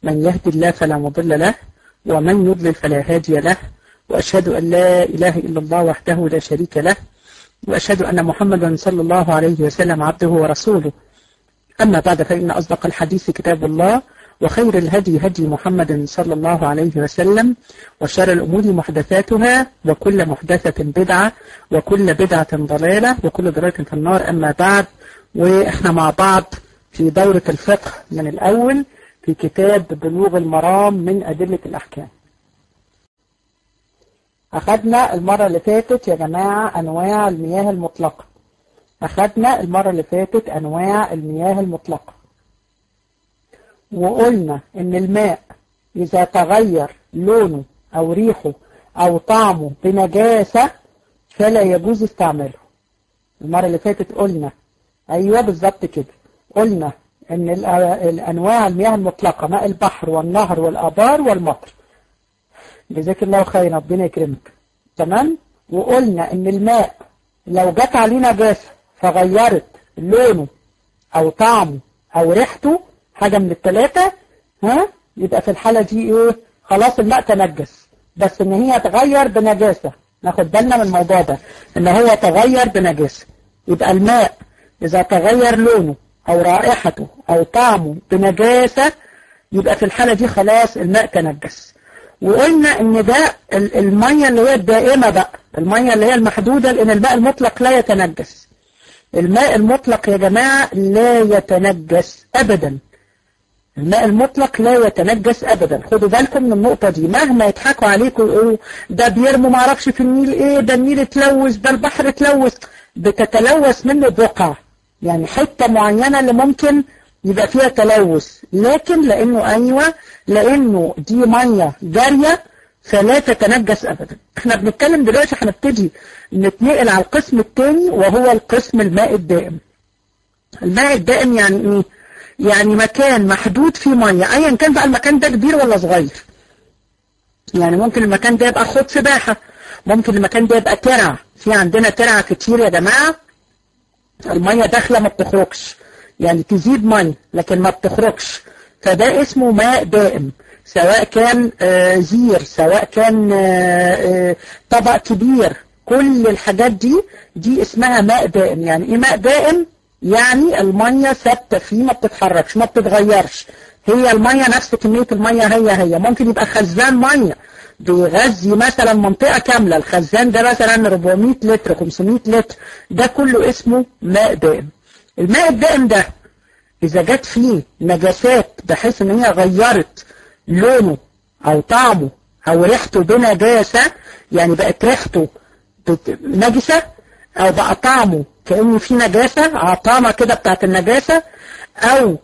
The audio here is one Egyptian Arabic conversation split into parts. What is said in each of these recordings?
من يهدي الله فلا مضل له ومن يضلل فلا هادي له وأشهد أن لا إله إلا الله وحده لا شريك له وأشهد أن محمدا صلى الله عليه وسلم عبده ورسوله أما بعد فإن أصدق الحديث كتاب الله وخير الهدي هدي محمد صلى الله عليه وسلم وشر الأمور محدثاتها وكل محدثة بدعة وكل بدعة ضلالة وكل ضلالة في النار أما بعد وإحنا مع بعض في دورة الفقه من الأول في كتاب بلوغ المرام من أدلة الأحكام أخذنا المرة اللي فاتت يا جماعة أنواع المياه المطلقة أخذنا المرة اللي فاتت أنواع المياه المطلقة وقلنا إن الماء إذا تغير لونه أو ريحه أو طعمه بنجاسة فلا يجوز استعماله المرة اللي فاتت قلنا أيوة بالظبط كده قلنا إن الأنواع المياه المطلقة ماء البحر والنهر والآبار والمطر جزاك الله خير ربنا يكرمك تمام وقلنا إن الماء لو جت عليه نجاسة فغيرت لونه أو طعمه أو ريحته حاجة من الثلاثة ها يبقى في الحالة دي ايه خلاص الماء تنجس بس ان هي تغير بنجاسة ناخد بالنا من الموضوع ده ان هو تغير بنجاسة يبقى الماء اذا تغير لونه او رائحته او طعمه بنجاسة يبقى في الحالة دي خلاص الماء تنجس وقلنا ان ده المية اللي هي الدائمة بقى المية اللي هي المحدودة لان الماء المطلق لا يتنجس الماء المطلق يا جماعة لا يتنجس ابدا الماء المطلق لا يتنجس ابدا خدوا بالكم من النقطة دي مهما يضحكوا عليكم يقولوا ده بيرموا ما اعرفش في النيل ايه ده النيل اتلوث ده البحر اتلوث بتتلوث منه بقعة يعني حتة معينة اللي ممكن يبقى فيها تلوث لكن لانه ايوه لانه دي مية جارية فلا تتنجس ابدا احنا بنتكلم دلوقتي هنبتدي نتنقل على القسم الثاني وهو القسم الماء الدائم الماء الدائم يعني ايه يعني مكان محدود فيه مية ايا كان بقى المكان ده كبير ولا صغير يعني ممكن المكان ده يبقى حوض سباحة ممكن المكان ده يبقى ترع في عندنا ترع كتير يا جماعة المية داخلة ما بتخرجش يعني تزيد مية لكن ما بتخرجش فده اسمه ماء دائم سواء كان آه زير سواء كان آه آه طبق كبير كل الحاجات دي دي اسمها ماء دائم يعني ايه ماء دائم يعني المية ثابتة فيه ما بتتحركش ما بتتغيرش هي المية نفس كمية المية هي هي ممكن يبقى خزان مية بيغذي مثلا منطقة كاملة الخزان ده مثلا 400 لتر 500 لتر ده كله اسمه ماء دائم الماء الدائم ده إذا جت فيه نجاسات بحيث إن هي غيرت لونه أو طعمه أو ريحته بنجاسة يعني بقت ريحته نجسة أو بقى طعمه كأن في نجاسة عطامة كده بتاعت النجاسة أو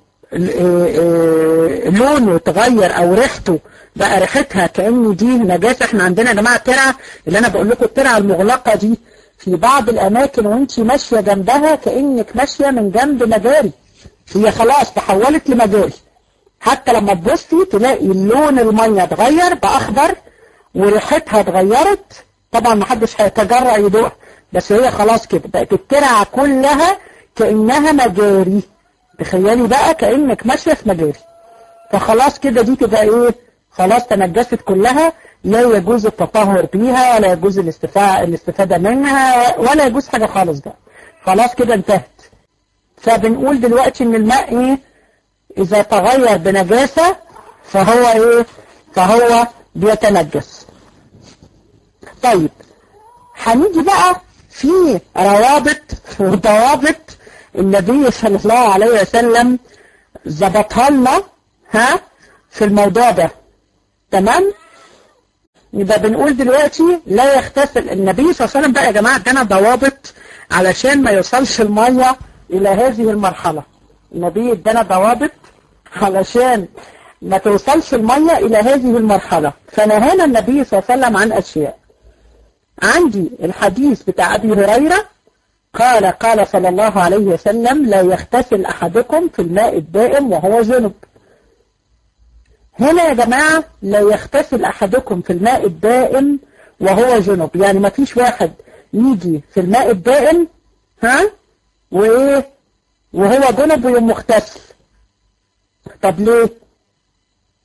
لونه تغير أو ريحته بقى ريحتها كأن دي نجاسة احنا عندنا يا جماعة الترعة اللي أنا بقول لكم الترعة المغلقة دي في بعض الأماكن وانت ماشية جنبها كأنك ماشية من جنب مجاري هي خلاص تحولت لمجاري حتى لما تبصي تلاقي لون المية اتغير بأخضر وريحتها اتغيرت طبعا محدش هيتجرأ يدوق بس هي خلاص كده بقت الترعة كلها كأنها مجاري تخيلي بقى كأنك ماشية في مجاري فخلاص كده دي تبقى ايه خلاص تنجست كلها لا يجوز التطهر بيها ولا يجوز الاستفاء الاستفادة منها ولا يجوز حاجة خالص بقى خلاص كده انتهت فبنقول دلوقتي ان الماء ايه اذا تغير بنجاسة فهو ايه فهو بيتنجس طيب هنيجي بقى في روابط وضوابط النبي صلى الله عليه وسلم ظبطها لنا ها في الموضوع ده تمام يبقى بنقول دلوقتي لا يغتسل النبي صلى الله عليه وسلم بقى يا جماعه ادانا ضوابط علشان ما يوصلش الميه الى هذه المرحله النبي ادانا ضوابط علشان ما توصلش الميه الى هذه المرحله فنهانا النبي صلى الله عليه وسلم عن اشياء عندي الحديث بتاع ابي هريره قال قال صلى الله عليه وسلم لا يغتسل احدكم في الماء الدائم وهو جنب هنا يا جماعة لا يغتسل أحدكم في الماء الدائم وهو جنب يعني ما فيش واحد يجي في الماء الدائم ها وإيه وهو جنب ويوم مغتسل طب ليه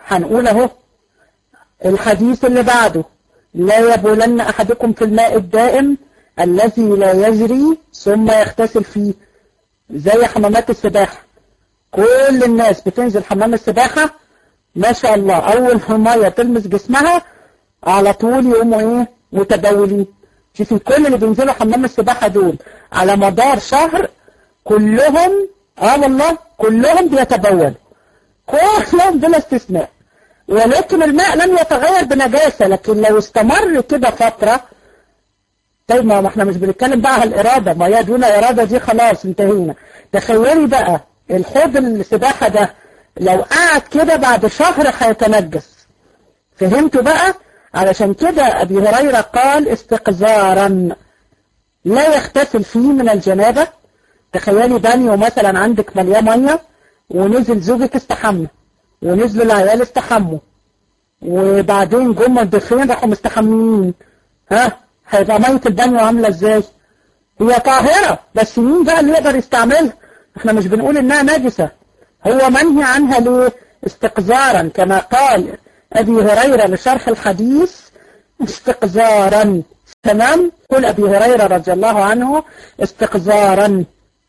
هنقول اهو الحديث اللي بعده لا يبولن احدكم في الماء الدائم الذي لا يجري ثم يغتسل فيه زي حمامات السباحة كل الناس بتنزل حمام السباحة ما شاء الله اول المية تلمس جسمها على طول يقوموا ايه متبولين شوفي كل اللي بينزلوا حمام السباحة دول على مدار شهر كلهم اه والله كلهم بيتبولوا كلهم بلا استثناء ولكن الماء لم يتغير بنجاسة لكن لو استمر كده فترة طيب ما احنا مش بنتكلم بقى على الإرادة ما هي دون إرادة دي خلاص انتهينا تخيلي بقى الحوض السباحة ده لو قعد كده بعد شهر هيتنجس فهمتوا بقى علشان كده أبي هريرة قال استقذارا لا يغتسل فيه من الجنابة تخيلي بانيو مثلا عندك مليان مية ونزل زوجك استحمى ونزلوا العيال استحموا وبعدين جم الضيفين راحوا مستحمين ها هيبقى مية البانيو عاملة ازاي هي طاهرة بس مين بقى اللي يقدر يستعملها احنا مش بنقول انها نجسة هو منهي عنها ليه استقذارا كما قال ابي هريرة لشرح الحديث استقذارا تمام قل ابي هريرة رضي الله عنه استقذارا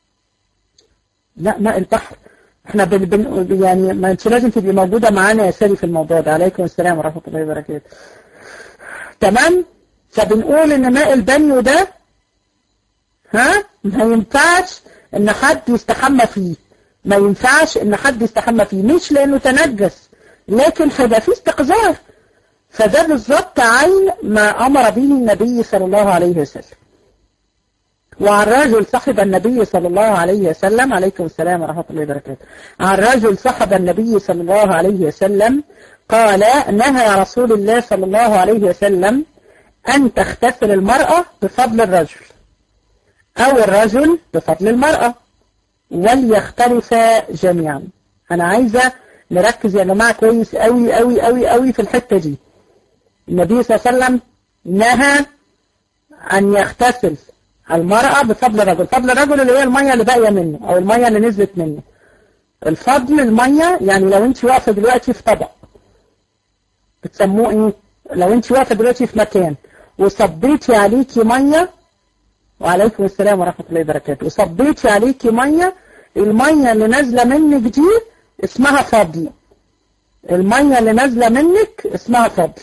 لا ماء البحر احنا بن بن يعني ما انت لازم تبقي موجودة معانا يا ساري في الموضوع ده عليكم السلام ورحمة الله وبركاته تمام فبنقول ان ماء البانيو ده ها ما ينفعش ان حد يستحمى فيه ما ينفعش ان حد يستحمى فيه مش لانه تنجس لكن هيبقى فيه استقذار فده بالظبط عين ما امر به النبي صلى الله عليه وسلم وعن رجل صحب النبي صلى الله عليه وسلم عليكم السلام ورحمة الله وبركاته عن رجل صحب النبي صلى الله عليه وسلم قال نهى رسول الله صلى الله عليه وسلم أن تغتسل المرأة بفضل الرجل أو الرجل بفضل المرأة وليختلفا جميعا أنا عايزة نركز يا جماعة كويس قوي قوي قوي قوي في الحتة دي النبي صلى الله عليه وسلم نهى أن يغتسل المرأة بفضل الرجل فضل الرجل اللي هي المية اللي باقية منه أو المية اللي نزلت منه الفضل المية يعني لو انت واقفة دلوقتي في طبق بتسموه ايه لو انت واقفة دلوقتي في مكان وصبيتي عليكي مية وعليكم السلام ورحمة الله وبركاته وصبيتي عليكي مية المية اللي نازلة منك دي اسمها فضل المية اللي نازلة منك اسمها فضل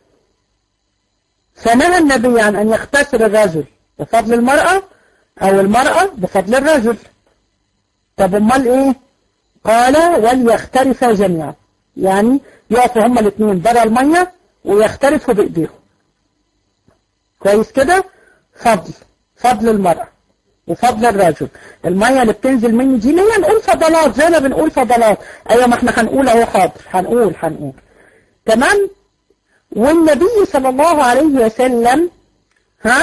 فنهى النبي عن أن يغتسل الرجل بفضل المرأة أو المرأة بفضل الرجل طب امال ايه قال وليختلفا جميعا يعني يقفوا هما الاثنين برا المية ويختلفوا بإيديهم كويس كده فضل فضل المرأة وفضل الرجل المية اللي بتنزل مني دي اللي هي نقول فضلات زي ما بنقول فضلات ايوه ما احنا هنقول اهو حاضر هنقول هنقول تمام والنبي صلى الله عليه وسلم ها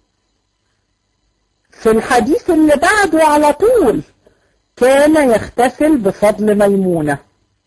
في الحديث اللي بعده على طول كان يغتسل بفضل ميمونة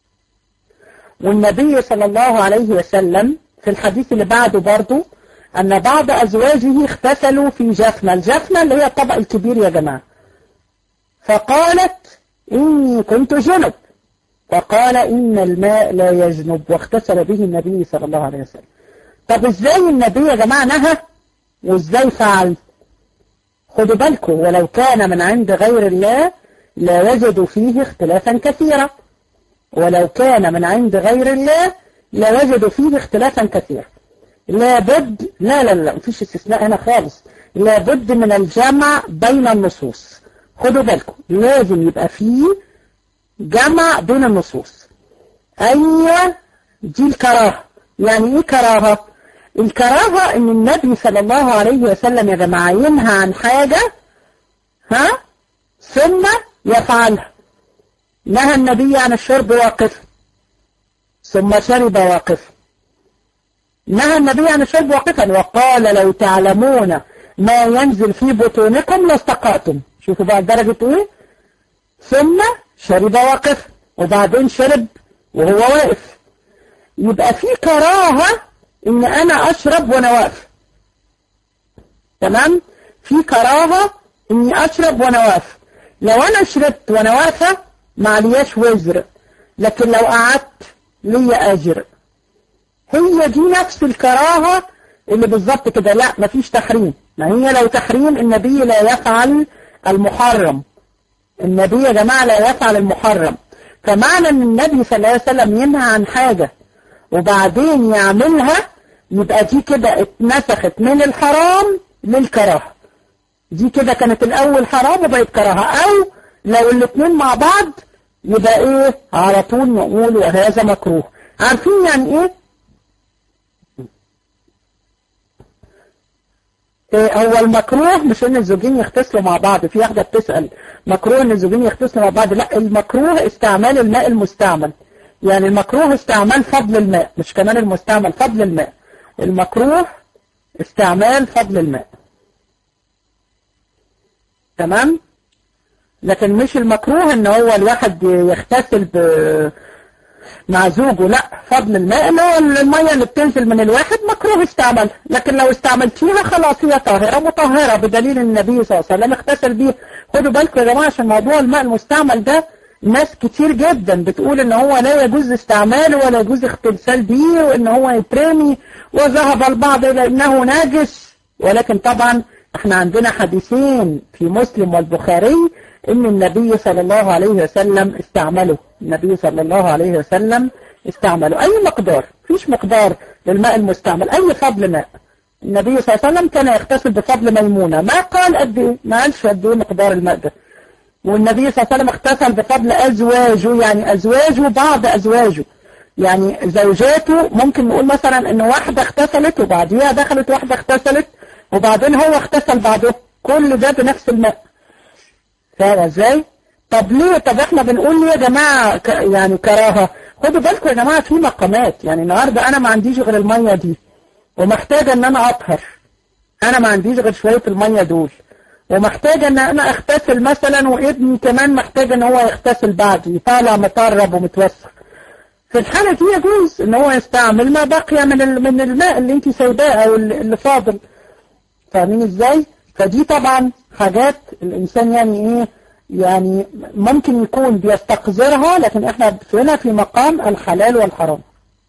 والنبي صلى الله عليه وسلم في الحديث اللي بعده برضه أن بعض أزواجه اغتسلوا في جفنة الجفنة اللي هي الطبق الكبير يا جماعة فقالت إني كنت جنب وقال إن الماء لا يجنب واغتسل به النبي صلى الله عليه وسلم طب إزاي النبي يا جماعة نهى وإزاي فعل خدوا بالكم ولو كان من عند غير الله لا وجدوا فيه اختلافا كثيرا ولو كان من عند غير الله لا وجدوا فيه اختلافا كثيرا لابد لا لا لا مفيش استثناء هنا خالص لابد من الجمع بين النصوص خدوا بالكم لازم يبقى فيه جمع بين النصوص أيوة دي الكراهة يعني ايه كراهة الكراهة ان النبي صلى الله عليه وسلم يا جماعة ينهى عن حاجة ها ثم يفعلها نهى النبي عن الشرب واقفا ثم شرب واقفا نهى النبي عن الشرب واقفا وقال لو تعلمون ما ينزل في بطونكم لاستقعتم شوفوا بقى درجة ايه ثم شرب واقف وبعدين شرب وهو واقف يبقى في كراهة ان انا اشرب وانا واقف تمام في كراهة اني اشرب وانا واقف لو انا شربت وانا واقفة معلياش وزر لكن لو قعدت لي أجر هي دي نفس الكراهة اللي بالظبط كده لا مفيش تحريم ما هي لو تحريم النبي لا يفعل المحرم النبي يا جماعة لا يفعل المحرم فمعنى ان النبي صلى الله عليه وسلم ينهى عن حاجة وبعدين يعملها يبقى دي كده اتنسخت من الحرام للكراهة دي كده كانت الاول حرام وبقت كراهة او لو الاتنين مع بعض يبقى ايه على طول نقول وهذا مكروه عارفين يعني ايه هو المكروه مش ان الزوجين يغتسلوا مع بعض في واحدة بتسأل مكروه ان الزوجين يغتسلوا مع بعض لا المكروه استعمال الماء المستعمل يعني المكروه استعمال فضل الماء مش كمان المستعمل فضل الماء المكروه استعمال فضل الماء تمام لكن مش المكروه ان هو الواحد يغتسل ب مع زوجه لا فضل الماء اللي هو المية اللي بتنزل من الواحد مكروه استعملها لكن لو استعملتيها خلاص هي طاهرة مطهرة بدليل النبي صلى الله عليه وسلم اغتسل بيه خدوا بالكم يا جماعة عشان موضوع الماء المستعمل ده ناس كتير جدا بتقول ان هو لا يجوز استعماله ولا يجوز اغتسال بيه وان هو يترمي وذهب البعض الى انه ناجس ولكن طبعا احنا عندنا حديثين في مسلم والبخاري ان النبي صلى الله عليه وسلم استعمله النبي صلى الله عليه وسلم استعمله اي مقدار فيش مقدار للماء المستعمل اي فضل ماء النبي صلى الله عليه وسلم كان يغتسل بفضل ميمونة ما قال قد ايه ما قالش قد ايه مقدار الماء ده والنبي صلى الله عليه وسلم اغتسل بفضل ازواجه يعني ازواجه بعض ازواجه يعني زوجاته ممكن نقول مثلا ان واحدة اغتسلت وبعديها دخلت واحدة اغتسلت وبعدين هو اغتسل بعده كل ده بنفس الماء فاهم ازاي طب ليه طب احنا بنقول ليه يا جماعة ك... يعني كراهة خدوا بالكم يا جماعة في مقامات يعني النهاردة انا ما عنديش غير المية دي ومحتاجة ان انا اطهر انا ما عنديش غير شوية المية دول ومحتاجة ان انا اغتسل مثلا وابني كمان محتاج ان هو يغتسل بعدي طالع مطرب ومتوسخ في الحالة دي يجوز ان هو يستعمل ما بقي من من الماء اللي انت سايباه او اللي فاضل فاهمين ازاي فدي طبعا حاجات الانسان يعني ايه يعني ممكن يكون بيستقذرها لكن احنا هنا في مقام الحلال والحرام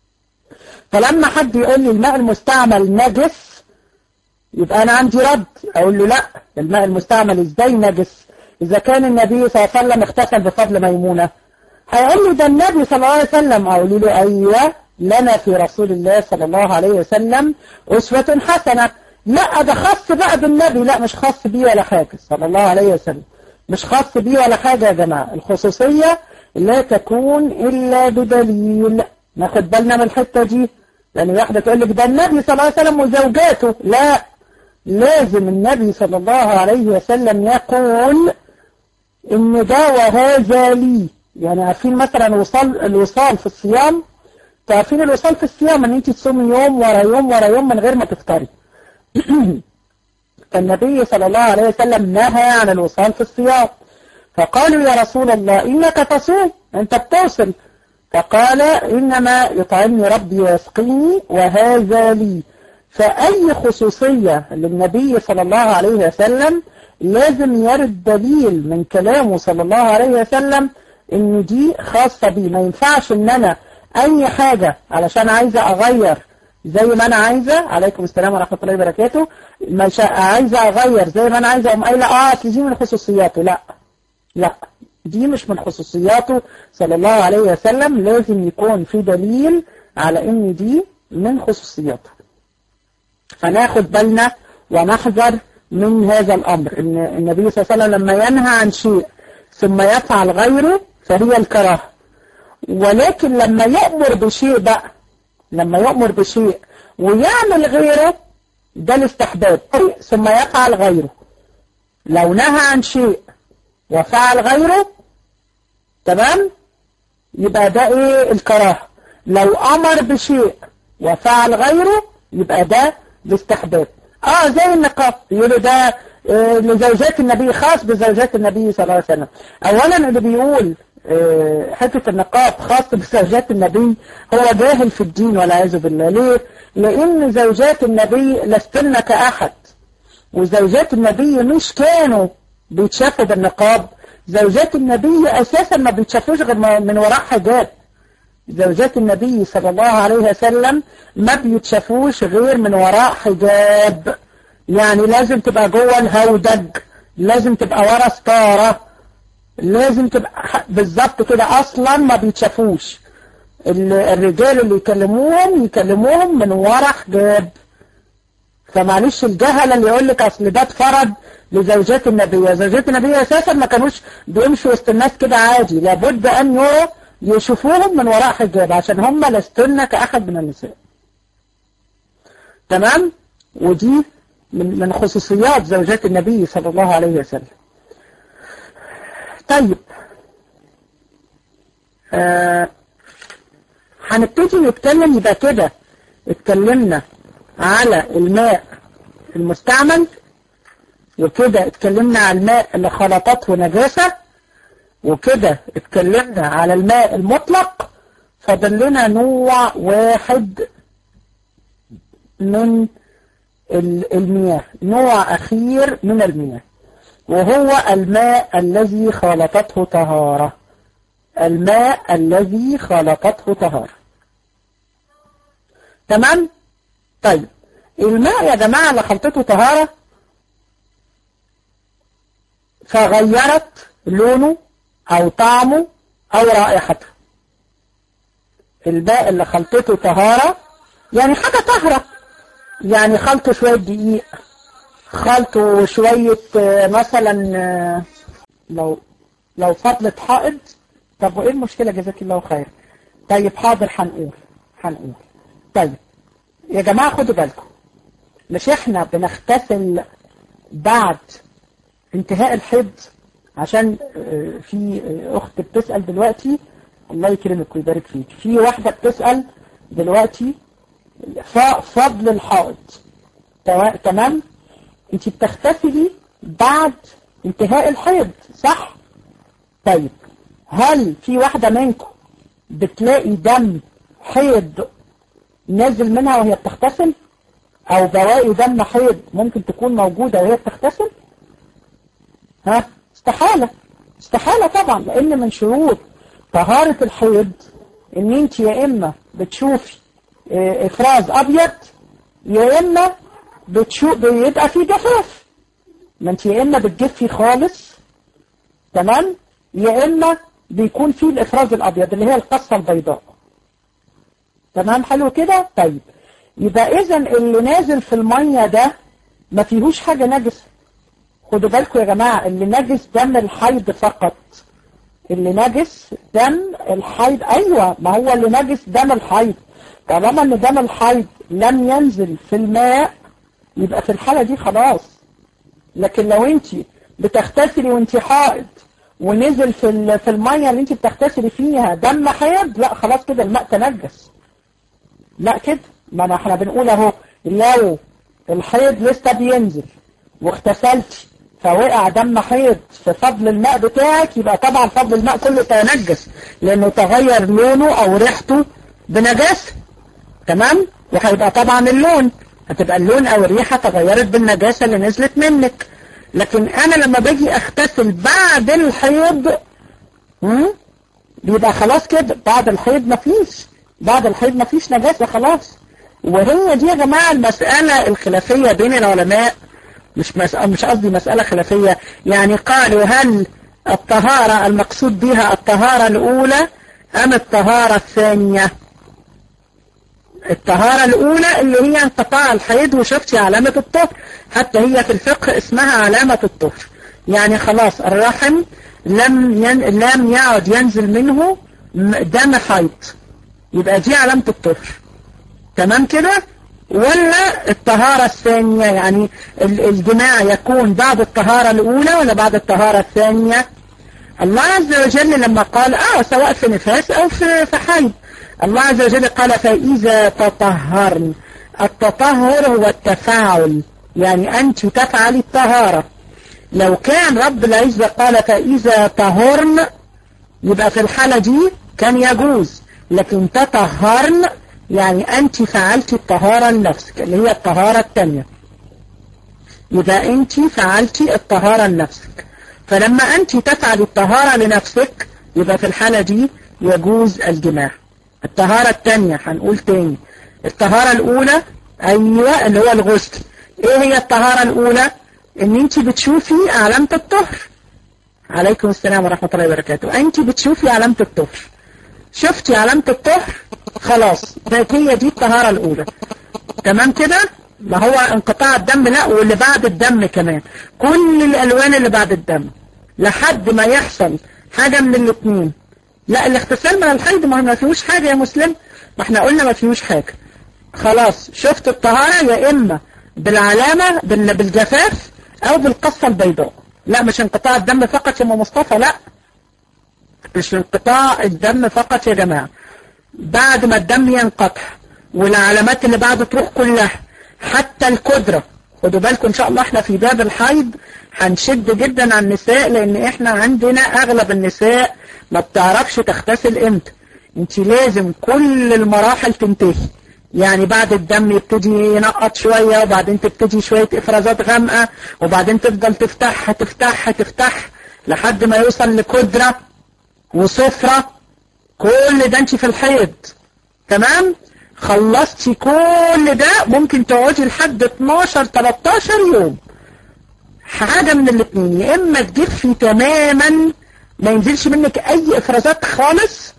فلما حد يقول لي الماء المستعمل نجس يبقى انا عندي رد اقول له لا الماء المستعمل ازاي نجس اذا كان النبي صلى الله عليه وسلم اغتسل بفضل ميمونة هيقول لي ده النبي صلى الله عليه وسلم اقول له ايوه لنا في رسول الله صلى الله عليه وسلم اسوة حسنة لا ده خاص بقى بالنبي لا مش خاص بيه ولا حاجة صلى الله عليه وسلم مش خاص بيه ولا حاجة يا جماعة الخصوصية لا تكون إلا بدليل ناخد بالنا من الحتة دي لأن واحدة تقول لك ده النبي صلى الله عليه وسلم وزوجاته لا لازم النبي صلى الله عليه وسلم يقول إن ده وهذا لي يعني عارفين مثلا الوصال, الوصال في الصيام تعرفين الوصال في الصيام ان انت تصومي يوم ورا يوم ورا يوم من غير ما تفطري فالنبي صلى الله عليه وسلم نهى عن الوصال في الصيام فقالوا يا رسول الله إنك تصوم أنت بتوصل فقال إنما يطعمني ربي ويسقيني وهذا لي فأي خصوصية للنبي صلى الله عليه وسلم لازم يرد دليل من كلامه صلى الله عليه وسلم إن دي خاصة بي ما ينفعش إن أنا أي حاجة علشان عايزة أغير زي ما انا عايزة عليكم السلام ورحمة الله وبركاته مش عايزة اغير زي ما انا عايزة ام قايلة اه اصل دي من خصوصياته لا لا دي مش من خصوصياته صلى الله عليه وسلم لازم يكون في دليل على ان دي من خصوصياته فناخد بالنا ونحذر من هذا الامر ان النبي صلى الله عليه وسلم لما ينهى عن شيء ثم يفعل غيره فهي الكراهه ولكن لما يأمر بشيء بقى لما يأمر بشيء ويعمل غيره ده الاستحباب ثم يفعل غيره لو نهى عن شيء وفعل غيره تمام يبقى ده ايه الكراهه لو امر بشيء وفعل غيره يبقى ده الاستحباب اه زي النقاب يقولوا ده آه لزوجات النبي خاص بزوجات النبي صلى الله عليه وسلم اولا اللي بيقول حتة النقاب خاص بزوجات النبي هو جاهل في الدين والعياذ بالله ليه؟ لأن زوجات النبي لستن كأحد وزوجات النبي مش كانوا بيتشافوا بالنقاب زوجات النبي أساسا ما بيتشافوش غير من وراء حجاب زوجات النبي صلى الله عليه وسلم ما بيتشافوش غير من وراء حجاب يعني لازم تبقى جوه الهودج لازم تبقى ورا ستارة لازم تبقى بالظبط كده اصلا ما بيتشافوش الرجال اللي يكلموهم يكلموهم من ورا حجاب فمعلش الجهل اللي يقول لك اصل ده اتفرض لزوجات النبي زوجات النبي اساسا ما كانوش بيمشوا وسط الناس كده عادي لابد ان يروا يشوفوهم من وراء حجاب عشان هم لستن كأحد من النساء تمام ودي من من خصوصيات زوجات النبي صلى الله عليه وسلم طيب آه هنبتدي نتكلم يبقى كده اتكلمنا على الماء المستعمل وكده اتكلمنا على الماء اللي خلطته نجاسة وكده اتكلمنا على الماء المطلق فضل لنا نوع واحد من المياه نوع أخير من المياه وهو الماء الذي خلطته طهارة الماء الذي خلطته طهارة تمام طيب الماء يا جماعة اللي خلطته طهارة فغيرت لونه أو طعمه أو رائحته الماء اللي خلطته طهارة يعني حاجة طهرة يعني خلطه شوية دقيق خلطه شوية مثلا لو لو فضلت حائض طب وايه المشكلة جزاك الله خير طيب حاضر هنقول هنقول طيب يا جماعة خدوا بالكم مش احنا بنغتسل بعد انتهاء الحيض عشان في اخت بتسأل دلوقتي الله يكرمك ويبارك فيك في واحدة بتسأل دلوقتي فضل الحائض تمام انت بتغتسلي بعد انتهاء الحيض صح طيب هل في واحدة منكم بتلاقي دم حيض نازل منها وهي بتغتسل او بواقي دم حيض ممكن تكون موجودة وهي بتغتسل ها استحالة استحالة طبعا لان من شروط طهارة الحيض ان انت يا اما بتشوفي افراز ابيض يا اما بتشوف بيبقى في جفاف ما انت يا اما بتجفي خالص تمام يا اما بيكون في الافراز الابيض اللي هي القصة البيضاء تمام حلو كده طيب يبقى اذا اللي نازل في المية ده ما فيهوش حاجة نجسة خدوا بالكم يا جماعة اللي نجس دم الحيض فقط اللي نجس دم الحيض ايوه ما هو اللي نجس دم الحيض طالما ان دم الحيض لم ينزل في الماء يبقى في الحالة دي خلاص لكن لو انت بتغتسلي وانت حائض ونزل في في المية اللي انت بتغتسلي فيها دم حيض لا خلاص كده الماء تنجس لا كده ما احنا بنقول اهو لو الحيض لسه بينزل واغتسلتي فوقع دم حيض في فضل الماء بتاعك يبقى طبعا فضل الماء كله تنجس لانه تغير لونه او ريحته بنجاسة تمام وهيبقى طبعا اللون هتبقى اللون او الريحة تغيرت بالنجاسة اللي نزلت منك لكن انا لما باجي اغتسل بعد الحيض بيبقى خلاص كده بعد الحيض مفيش بعد الحيض مفيش نجاسة خلاص وهي دي يا جماعة المسألة الخلافية بين العلماء مش مسألة مش قصدي مسألة خلافية يعني قالوا هل الطهارة المقصود بها الطهارة الأولى أم الطهارة الثانية الطهارة الأولى اللي هي انقطاع الحيض وشفتي علامة الطهر حتى هي في الفقه اسمها علامة الطهر يعني خلاص الرحم لم ين... لم يعد ينزل منه دم حيض يبقى دي علامة الطهر تمام كده ولا الطهارة الثانية يعني الجماع يكون بعد الطهارة الأولى ولا بعد الطهارة الثانية الله عز وجل لما قال اه سواء في نفاس او في في حيض الله عز وجل قال فإذا تطهرن التطهر هو التفاعل يعني أنت تفعلي الطهارة لو كان رب العزة قال فإذا طهرن يبقى في الحالة دي كان يجوز لكن تطهرن يعني أنت فعلت الطهارة لنفسك اللي هي الطهارة التانية يبقى أنت فعلت الطهارة لنفسك فلما أنت تفعل الطهارة لنفسك يبقى في الحالة دي يجوز الجماع الطهارة التانية هنقول تاني الطهارة الأولى أيوة اللي هو الغسل إيه هي الطهارة الأولى إن أنت بتشوفي علامة الطهر عليكم السلام ورحمة الله وبركاته أنت بتشوفي علامة الطهر شفتي علامة الطهر خلاص هي دي الطهارة الأولى تمام كده ما هو انقطاع الدم لا واللي بعد الدم كمان كل الألوان اللي بعد الدم لحد ما يحصل حاجة من الاثنين لا الاغتسال من الحيض ما ما فيهوش حاجة يا مسلم ما احنا قلنا ما فيهوش حاجة خلاص شفت الطهارة يا إما بالعلامة بالجفاف أو بالقصة البيضاء لا مش انقطاع الدم فقط يا مصطفى لا مش انقطاع الدم فقط يا جماعة بعد ما الدم ينقطع والعلامات اللي بعده تروح كلها حتى القدرة خدوا بالكم ان شاء الله احنا في باب الحيض هنشد جدا على النساء لان احنا عندنا اغلب النساء ما بتعرفش تغتسل امتى انت لازم كل المراحل تنتهي يعني بعد الدم يبتدي ينقط شوية وبعدين تبتدي شوية افرازات غامقة وبعدين تفضل تفتحها تفتحها تفتح لحد ما يوصل لقدرة وصفرة كل ده انت في الحيض تمام خلصتي كل ده ممكن تقعدي لحد 12 13 يوم حاجة من الاثنين يا اما تجفي تماما ما ينزلش منك اي افرازات خالص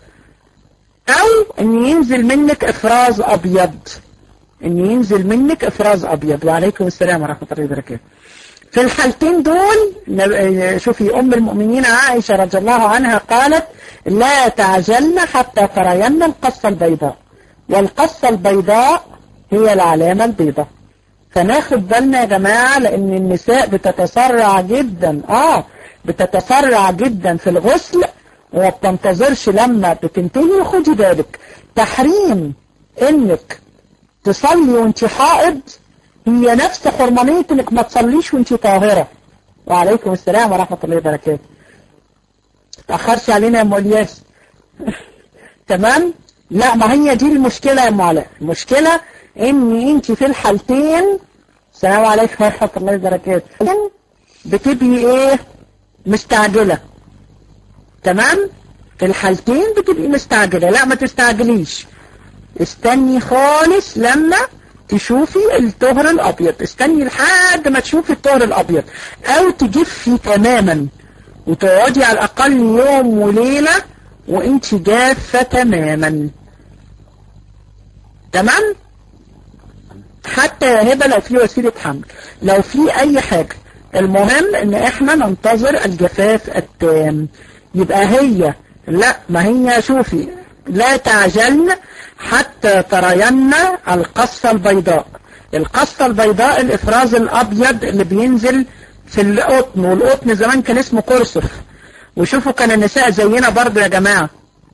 او ان ينزل منك افراز ابيض ان ينزل منك افراز ابيض وعليكم السلام ورحمة الله وبركاته في الحالتين دول شوفي ام المؤمنين عائشة رضي الله عنها قالت لا تعجلن حتى ترين القصة البيضاء والقصة البيضاء هي العلامة البيضاء فناخد بالنا يا جماعة لان النساء بتتسرع جدا اه بتتسرع جدا في الغسل وما بتنتظرش لما بتنتهي وخدي بالك تحريم انك تصلي وانت حائض هي نفس حرمانية انك ما تصليش وانت طاهرة وعليكم السلام ورحمة الله وبركاته تأخرش علينا يا ام الياس تمام لا ما هي دي المشكلة يا ام علاء المشكلة ان انت في الحالتين السلام عليكم ورحمة الله وبركاته بتبقي ايه مستعجلة تمام في الحالتين بتبقي مستعجلة لا ما تستعجليش استني خالص لما تشوفي الطهر الابيض استني لحد ما تشوفي الطهر الابيض او تجفي تماما وتقعدي على الاقل يوم وليلة وانت جافة تماما تمام حتى يا هبة لو في وسيلة حمل لو في اي حاجة المهم ان احنا ننتظر الجفاف التام يبقى هي لا ما هي شوفي لا تعجلن حتى ترين القصة البيضاء القصة البيضاء الافراز الابيض اللي بينزل في القطن والقطن زمان كان اسمه كرسف وشوفوا كان النساء زينا برضو يا جماعة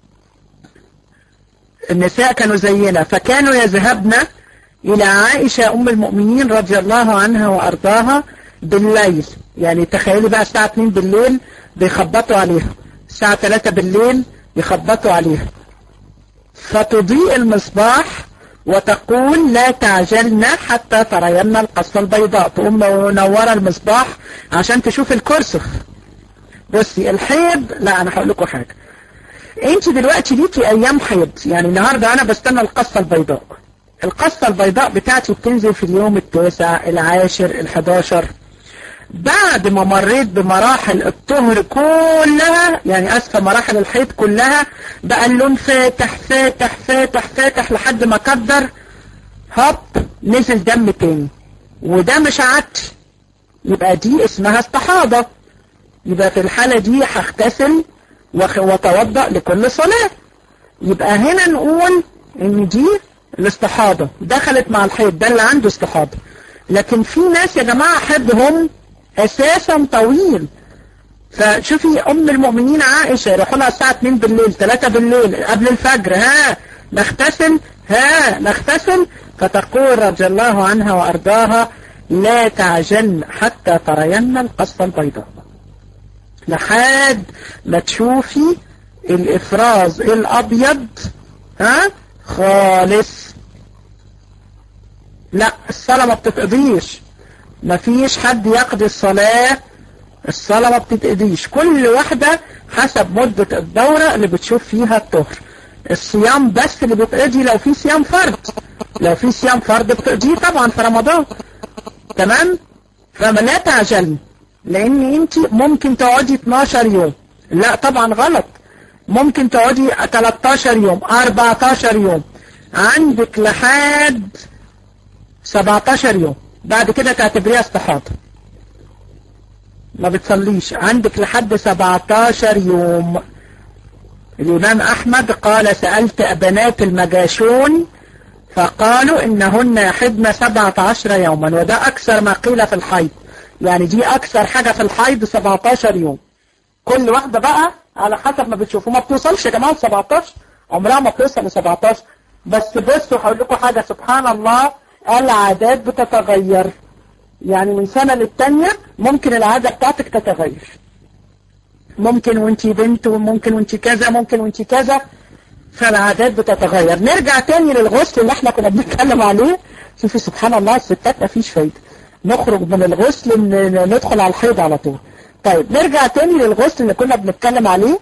النساء كانوا زينا فكانوا يذهبن الى عائشة ام المؤمنين رضي الله عنها وارضاها بالليل يعني تخيلي بقى الساعة 2 بالليل بيخبطوا عليها الساعة 3 بالليل يخبطوا عليها فتضيء المصباح وتقول لا تعجلنا حتى ترين القصة البيضاء تقوم منورة المصباح عشان تشوف الكرسف بصي الحيض لا انا هقول لكم حاجة انت دلوقتي ليكي ايام حيض يعني النهاردة انا بستنى القصة البيضاء القصة البيضاء بتاعتي بتنزل في اليوم التاسع العاشر الحداشر بعد ما مريت بمراحل الطهر كلها يعني اسفة مراحل الحيض كلها بقى اللون فاتح فاتح فاتح فاتح لحد ما قدر هوب نزل دم تاني وده مش عدش يبقى دي اسمها استحاضة يبقى في الحالة دي هغتسل واتوضأ لكل صلاة يبقى هنا نقول ان دي الاستحاضة دخلت مع الحيض ده اللي عنده استحاضة لكن في ناس يا جماعة حدهم اساسا طويل فشوفي ام المؤمنين عائشة يروحوا لها الساعة 2 بالليل 3 بالليل قبل الفجر ها نغتسل ها نغتسل فتقول رضي الله عنها وارضاها لا تعجلن حتى ترين القصة البيضاء لحد ما تشوفي الافراز الابيض ها خالص لا الصلاة ما بتتقضيش ما فيش حد يقضي الصلاة الصلاة ما بتتقضيش كل واحدة حسب مدة الدورة اللي بتشوف فيها الطهر الصيام بس اللي بتقضي لو في صيام فرض لو في صيام فرض بتقضيه طبعا في رمضان تمام فما لا تعجلي لان انت ممكن تقعدي 12 يوم لا طبعا غلط ممكن تقعدي 13 يوم 14 يوم عندك لحد 17 يوم بعد كده تعتبريها استحاضة ما بتصليش عندك لحد 17 يوم الإمام أحمد قال سألت بنات المجاشون فقالوا إنهن يحدن 17 يوما وده أكثر ما قيل في الحيض يعني دي أكثر حاجة في الحيض 17 يوم كل واحدة بقى على حسب ما بتشوفوا ما بتوصلش يا جماعة 17 عمرها ما بتوصل ل 17 بس بصوا هقول لكم حاجة سبحان الله العادات بتتغير يعني من سنة للتانية ممكن العادة بتاعتك تتغير ممكن وانتي بنت وممكن وانتي كذا ممكن وانتي كذا فالعادات بتتغير نرجع تاني للغسل اللي احنا كنا بنتكلم عليه شوفي سبحان الله الستات مفيش فايدة نخرج من الغسل ندخل على الحيض على طول طيب نرجع تاني للغسل اللي كنا بنتكلم عليه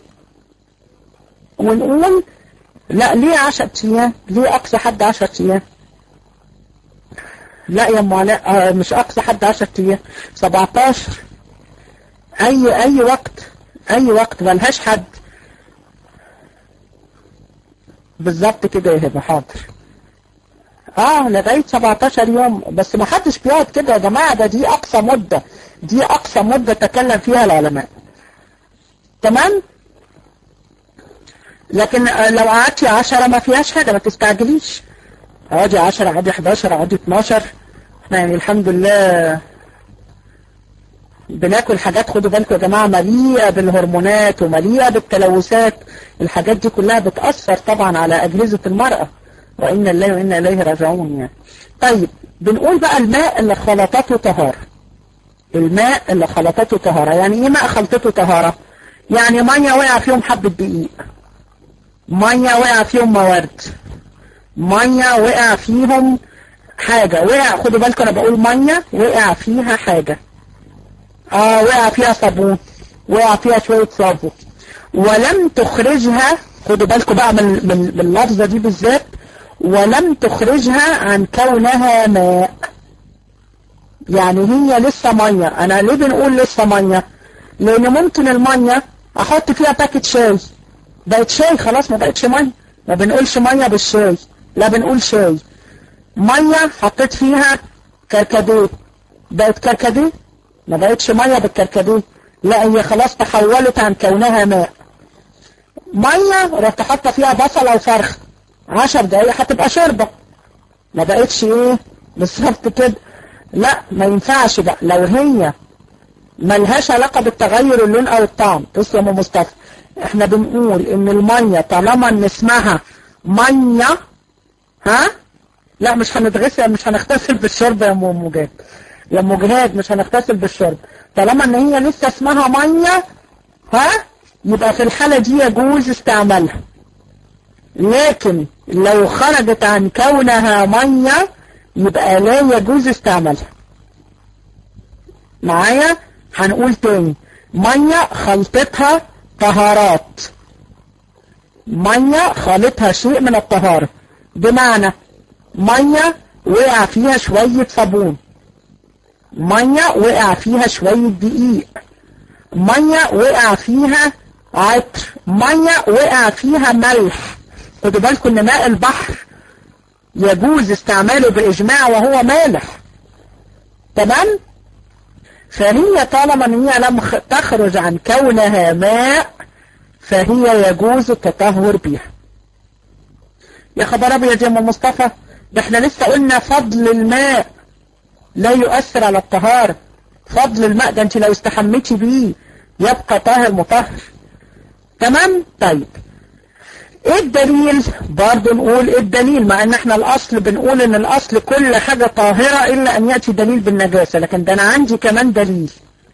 ونقول لا ليه 10 ايام ليه اقصى حد 10 ايام لا يا ام علاء آه مش اقصى حد 10 ايام 17 اي اي وقت اي وقت ملهاش حد بالظبط كده يا هبه حاضر اه لغايه 17 يوم بس ما حدش بيقعد كده يا جماعه ده دي اقصى مده دي اقصى مده تكلم فيها العلماء تمام لكن لو قعدتي 10 ما فيهاش حاجه ما تستعجليش اقعدي 10 اقعدي 11 اقعدي 12 احنا يعني الحمد لله بناكل حاجات خدوا بالكم يا جماعة مليئة بالهرمونات ومليئة بالتلوثات الحاجات دي كلها بتأثر طبعا على أجهزة المرأة وإن الله وإنا إليه راجعون يعني طيب بنقول بقى الماء اللي خلطته طهارة الماء اللي خلطته طهارة يعني ايه ماء خلطته طهارة يعني مية وقع فيهم حبة دقيق مية وقع فيهم موارد مية وقع فيهم حاجة وقع خدوا بالكم انا بقول مية وقع فيها حاجة اه وقع فيها صابون وقع فيها شوية صابون ولم تخرجها خدوا بالكم بقى من, من, من اللفظة دي بالذات ولم تخرجها عن كونها ماء يعني هي لسه مية انا ليه بنقول لسه مية لان ممكن المية احط فيها باكت شاي بقت شاي خلاص ما بقتش مية ما بنقولش مية بالشاي لا بنقول شاي مية حطيت فيها كركديه بقت كركديه ما بقتش مية بالكركديه لا هي خلاص تحولت عن كونها ماء مية رحت حاطه فيها بصلة وفرخ عشر دقايق هتبقى شوربة ما بقتش ايه بالظبط كده لا ما ينفعش بقى لو هي ملهاش علاقة بالتغير اللون او الطعم بص يا ام مصطفى احنا بنقول ان المية طالما ان اسمها مية ها لا مش هنتغسل مش هنغتسل بالشرب يا ام مجاهد يا ام جهاد مش هنغتسل بالشرب طالما ان هي لسه اسمها مية ها يبقى في الحالة دي يجوز استعمالها لكن لو خرجت عن كونها مية يبقى لا يجوز استعمالها معايا هنقول تاني مية خلطتها طهارات مية خلطها شيء من الطهارة بمعنى مية وقع فيها شوية صابون مية وقع فيها شوية دقيق مية وقع فيها عطر مية وقع فيها ملح خدوا بالكم ان ماء البحر يجوز استعماله بإجماع وهو مالح تمام فهي طالما ان هي لم تخرج عن كونها ماء فهي يجوز التطهر بها يا خبر ابيض يا ام مصطفى ده احنا لسه قلنا فضل الماء لا يؤثر على الطهارة فضل الماء ده انت لو استحميتي بيه يبقى طاهر مطهر تمام طيب ايه الدليل برضه نقول ايه الدليل مع ان احنا الاصل بنقول ان الاصل كل حاجة طاهرة الا ان يأتي دليل بالنجاسة لكن ده انا عندي كمان دليل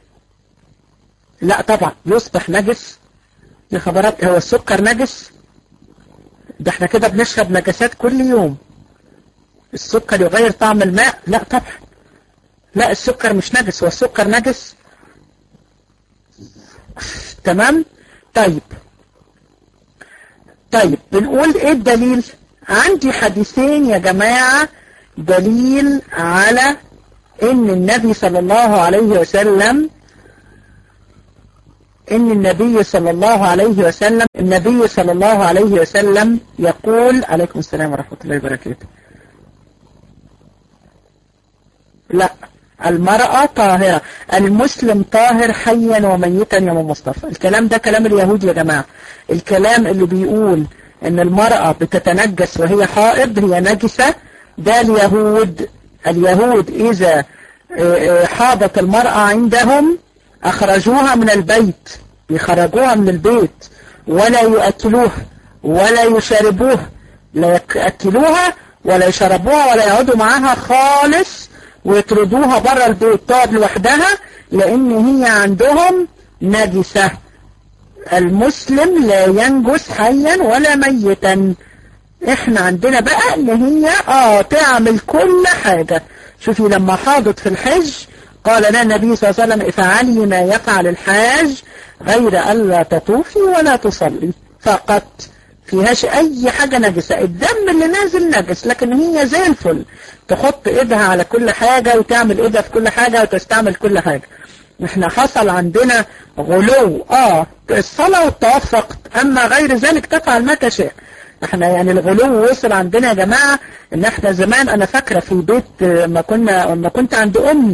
لا طبعا يصبح نجس يا خبرات هو السكر نجس ده احنا كده بنشرب نجاسات كل يوم السكر يغير طعم الماء لا طبعا لا السكر مش نجس هو السكر نجس تمام طيب طيب بنقول ايه الدليل عندي حديثين يا جماعة دليل على ان النبي صلى الله عليه وسلم ان النبي صلى الله عليه وسلم النبي صلى الله عليه وسلم يقول عليكم السلام ورحمة الله وبركاته لا المرأة طاهرة المسلم طاهر حيا وميتا يا ام مصطفى الكلام ده كلام اليهود يا جماعة الكلام اللي بيقول ان المرأة بتتنجس وهي حائض هي نجسة ده اليهود اليهود اذا حاضت المرأة عندهم اخرجوها من البيت يخرجوها من البيت ولا يؤكلوها ولا يشربوها لا يأكلوها ولا يشربوها ولا يقعدوا معاها خالص ويطردوها بره البيت تقعد لوحدها لان هي عندهم نجسة المسلم لا ينجس حيا ولا ميتا احنا عندنا بقى ان هي اه تعمل كل حاجة شوفي لما حاضت في الحج قال لنا النبي صلى الله عليه وسلم افعلي ما يفعل الحاج غير ألا تطوفي ولا تصلي فقط فيهاش اي حاجة نجسة الدم اللي نازل نجس لكن هي زي الفل تحط ايدها على كل حاجة وتعمل ايدها في كل حاجة وتستعمل كل حاجة احنا حصل عندنا غلو اه الصلاة والطواف فقط اما غير ذلك تفعل ما تشاء احنا يعني الغلو وصل عندنا يا جماعة ان احنا زمان انا فاكرة في بيت ما كنا ما كنت عند امي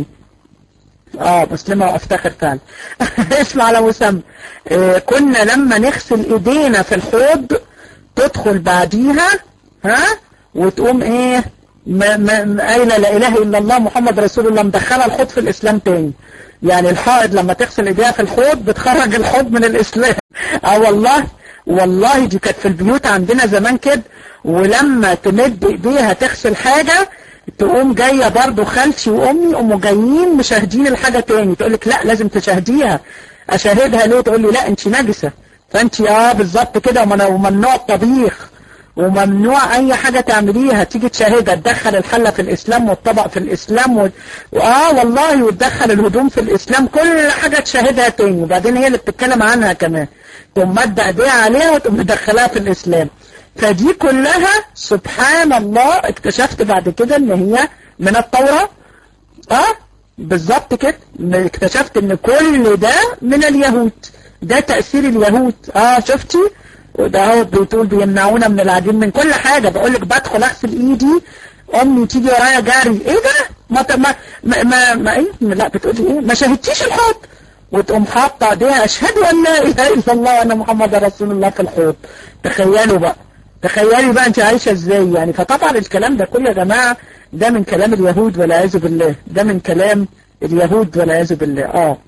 اه مسلمة وافتخر فعلا اسمع على مسمى اه كنا لما نغسل ايدينا في الحوض تدخل بعديها ها وتقوم ايه ما ما قايله لا اله الا الله محمد رسول الله مدخله الحوض في الاسلام تاني يعني الحائض لما تغسل ايديها في الحوض بتخرج الحوض من الاسلام اه والله والله دي كانت في البيوت عندنا زمان كده ولما تمد ايديها تغسل حاجة تقوم جاية برضو خالتي وامي قوموا جايين مشاهدين الحاجة تاني تقول لك لا لازم تشاهديها اشاهدها ليه تقول لي لا انت نجسة فانت اه بالظبط كده وممنوع الطبيخ وممنوع اي حاجة تعمليها تيجي تشاهدها تدخل الحلة في الاسلام والطبق في الاسلام و... اه والله وتدخل الهدوم في الاسلام كل حاجة تشاهدها تاني وبعدين هي اللي بتتكلم عنها كمان تقوم مد ايديها عليها وتقوم مدخلها في الاسلام فدي كلها سبحان الله اكتشفت بعد كده ان هي من التوراة اه بالظبط كده اكتشفت ان كل ده من اليهود ده تأثير اليهود اه شفتي وده هو بتقول بيمنعونا من العجين من كل حاجة بقول لك بدخل اغسل ايدي امي تيجي ورايا جري ايه ده ما ما ما, ما, ما ايه لا بتقولي ايه ما شاهدتيش الحوض وتقوم حاطه ايديها اشهد ان لا اله الا الله وان محمد رسول الله في الحوض تخيلوا بقى تخيلي بقى انت عايشه ازاي يعني فطبعا الكلام ده كله يا جماعه ده من كلام اليهود والعياذ بالله ده من كلام اليهود والعياذ بالله اه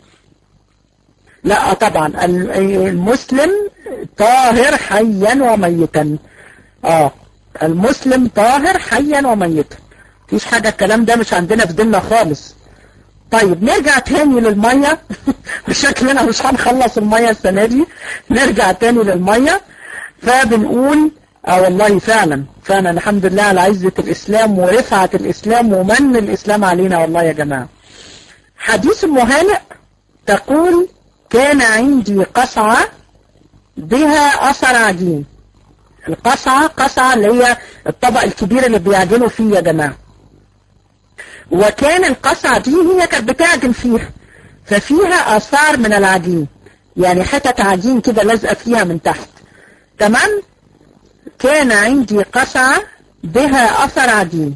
لا طبعا المسلم طاهر حيا وميتا اه المسلم طاهر حيا وميتا مفيش حاجة الكلام ده مش عندنا في ديننا خالص طيب نرجع تاني للمية شكلنا مش هنخلص المية السنة دي نرجع تاني للمية فبنقول اه والله فعلا فعلا الحمد لله على عزة الإسلام ورفعة الإسلام ومن الإسلام علينا والله يا جماعة حديث المهانئ تقول كان عندي قصعة بها أثر عجين القصعة قصعة اللي هي الطبق الكبير اللي بيعجنوا فيه يا جماعة وكان القصعة دي هي كانت بتعجن فيها ففيها آثار من العجين يعني حتة عجين كده لازقة فيها من تحت تمام كان عندي قصعة بها أثر عجين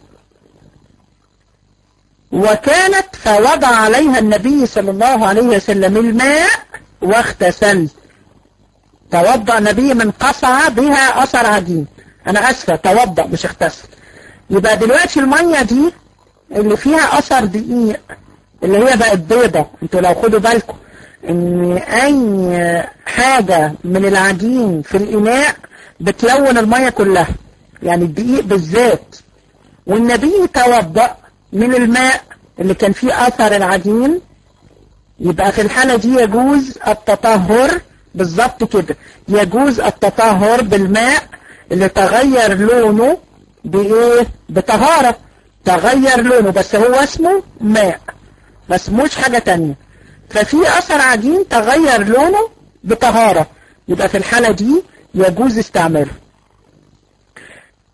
وكانت فوضع عليها النبي صلى الله عليه وسلم الماء واغتسل توضأ النبي من قصعة بها أثر عجين أنا أسفة توضأ مش اغتسل يبقى دلوقتي المية دي اللي فيها أثر دقيق اللي هي بقت بيضة انتوا لو خدوا بالكم ان اي حاجة من العجين في الاناء بتلون المية كلها يعني الدقيق بالذات والنبي توضأ من الماء اللي كان فيه اثر العجين يبقى في الحالة دي يجوز التطهر بالظبط كده يجوز التطهر بالماء اللي تغير لونه بايه بطهارة تغير لونه بس هو اسمه ماء ما اسموش حاجة تانية ففي اثر عجين تغير لونه بطهارة يبقى في الحالة دي يجوز استعماله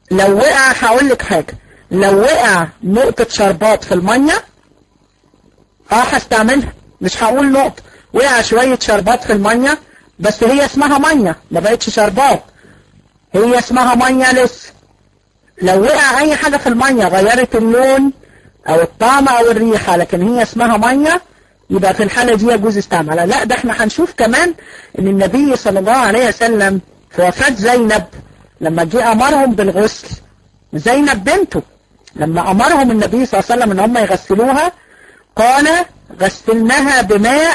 لو وقع هقول لك حاجة لو وقع نقطة شربات في المية اه هستعملها مش هقول نقطة وقع شوية شربات في المية بس هي اسمها مية ما بقتش شربات هي اسمها مية لسه لو وقع اي حاجة في المية غيرت اللون او الطعم او الريحة لكن هي اسمها مية يبقى في الحالة دي يجوز استعمالها لا ده احنا هنشوف كمان ان النبي صلى الله عليه وسلم في وفاة زينب لما جه امرهم بالغسل زينب بنته لما امرهم النبي صلى الله عليه وسلم ان هم يغسلوها قال غسلناها بماء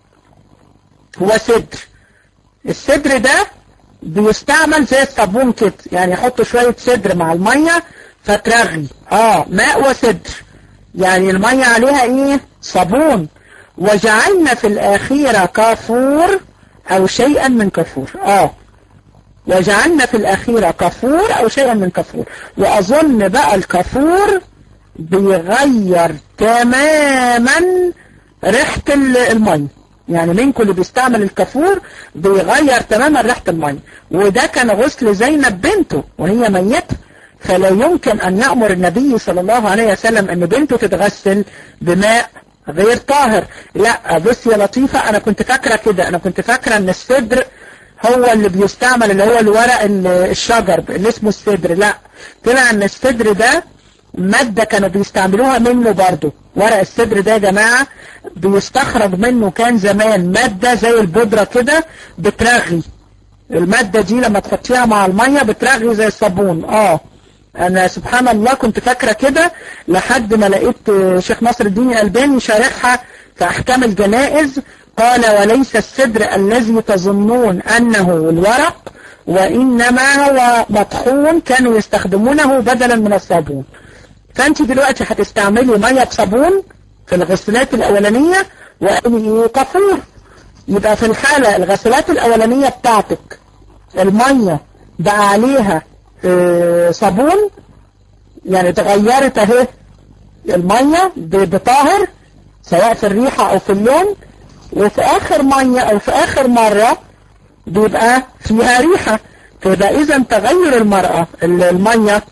وسدر السدر ده بيستعمل زي الصابون كده يعني يحطوا شوية سدر مع المية فترغي اه ماء وسدر يعني المية عليها ايه صابون وجعلنا في الأخيرة كافور أو شيئا من كافور اه وجعلنا في الأخيرة كافور أو شيئا من كافور وأظن بقى الكافور بيغير تماما ريحة المية يعني منكم اللي بيستعمل الكافور بيغير تماما ريحة المية وده كان غسل زينب بنته وهي ميتة فلا يمكن أن يأمر النبي صلى الله عليه وسلم أن بنته تتغسل بماء غير طاهر لا بص يا لطيفة أنا كنت فاكرة كده أنا كنت فاكرة أن الصدر هو اللي بيستعمل اللي هو الورق الشجر اللي اسمه الصدر لا طلع أن الصدر ده مادة كانوا بيستعملوها منه برضو ورق الصدر ده يا جماعة بيستخرج منه كان زمان مادة زي البودرة كده بترغي المادة دي لما تحطيها مع المية بترغي زي الصابون اه انا سبحان الله كنت فاكرة كده لحد ما لقيت شيخ ناصر الدين الألباني شارحها في احكام الجنائز قال وليس السدر الذي تظنون انه الورق وانما هو مطحون كانوا يستخدمونه بدلا من الصابون فانت دلوقتي هتستعملي مية بصابون في الغسالات الاولانية واني كفور يبقى في الحالة الغسالات الاولانية بتاعتك المية بقى عليها اه صابون يعني تغيرت اهي المية بطاهر سواء في الريحة او في اللون وفي اخر مية او في اخر مرة بيبقى فيها ريحة فيبقى اذا تغير المرأة المية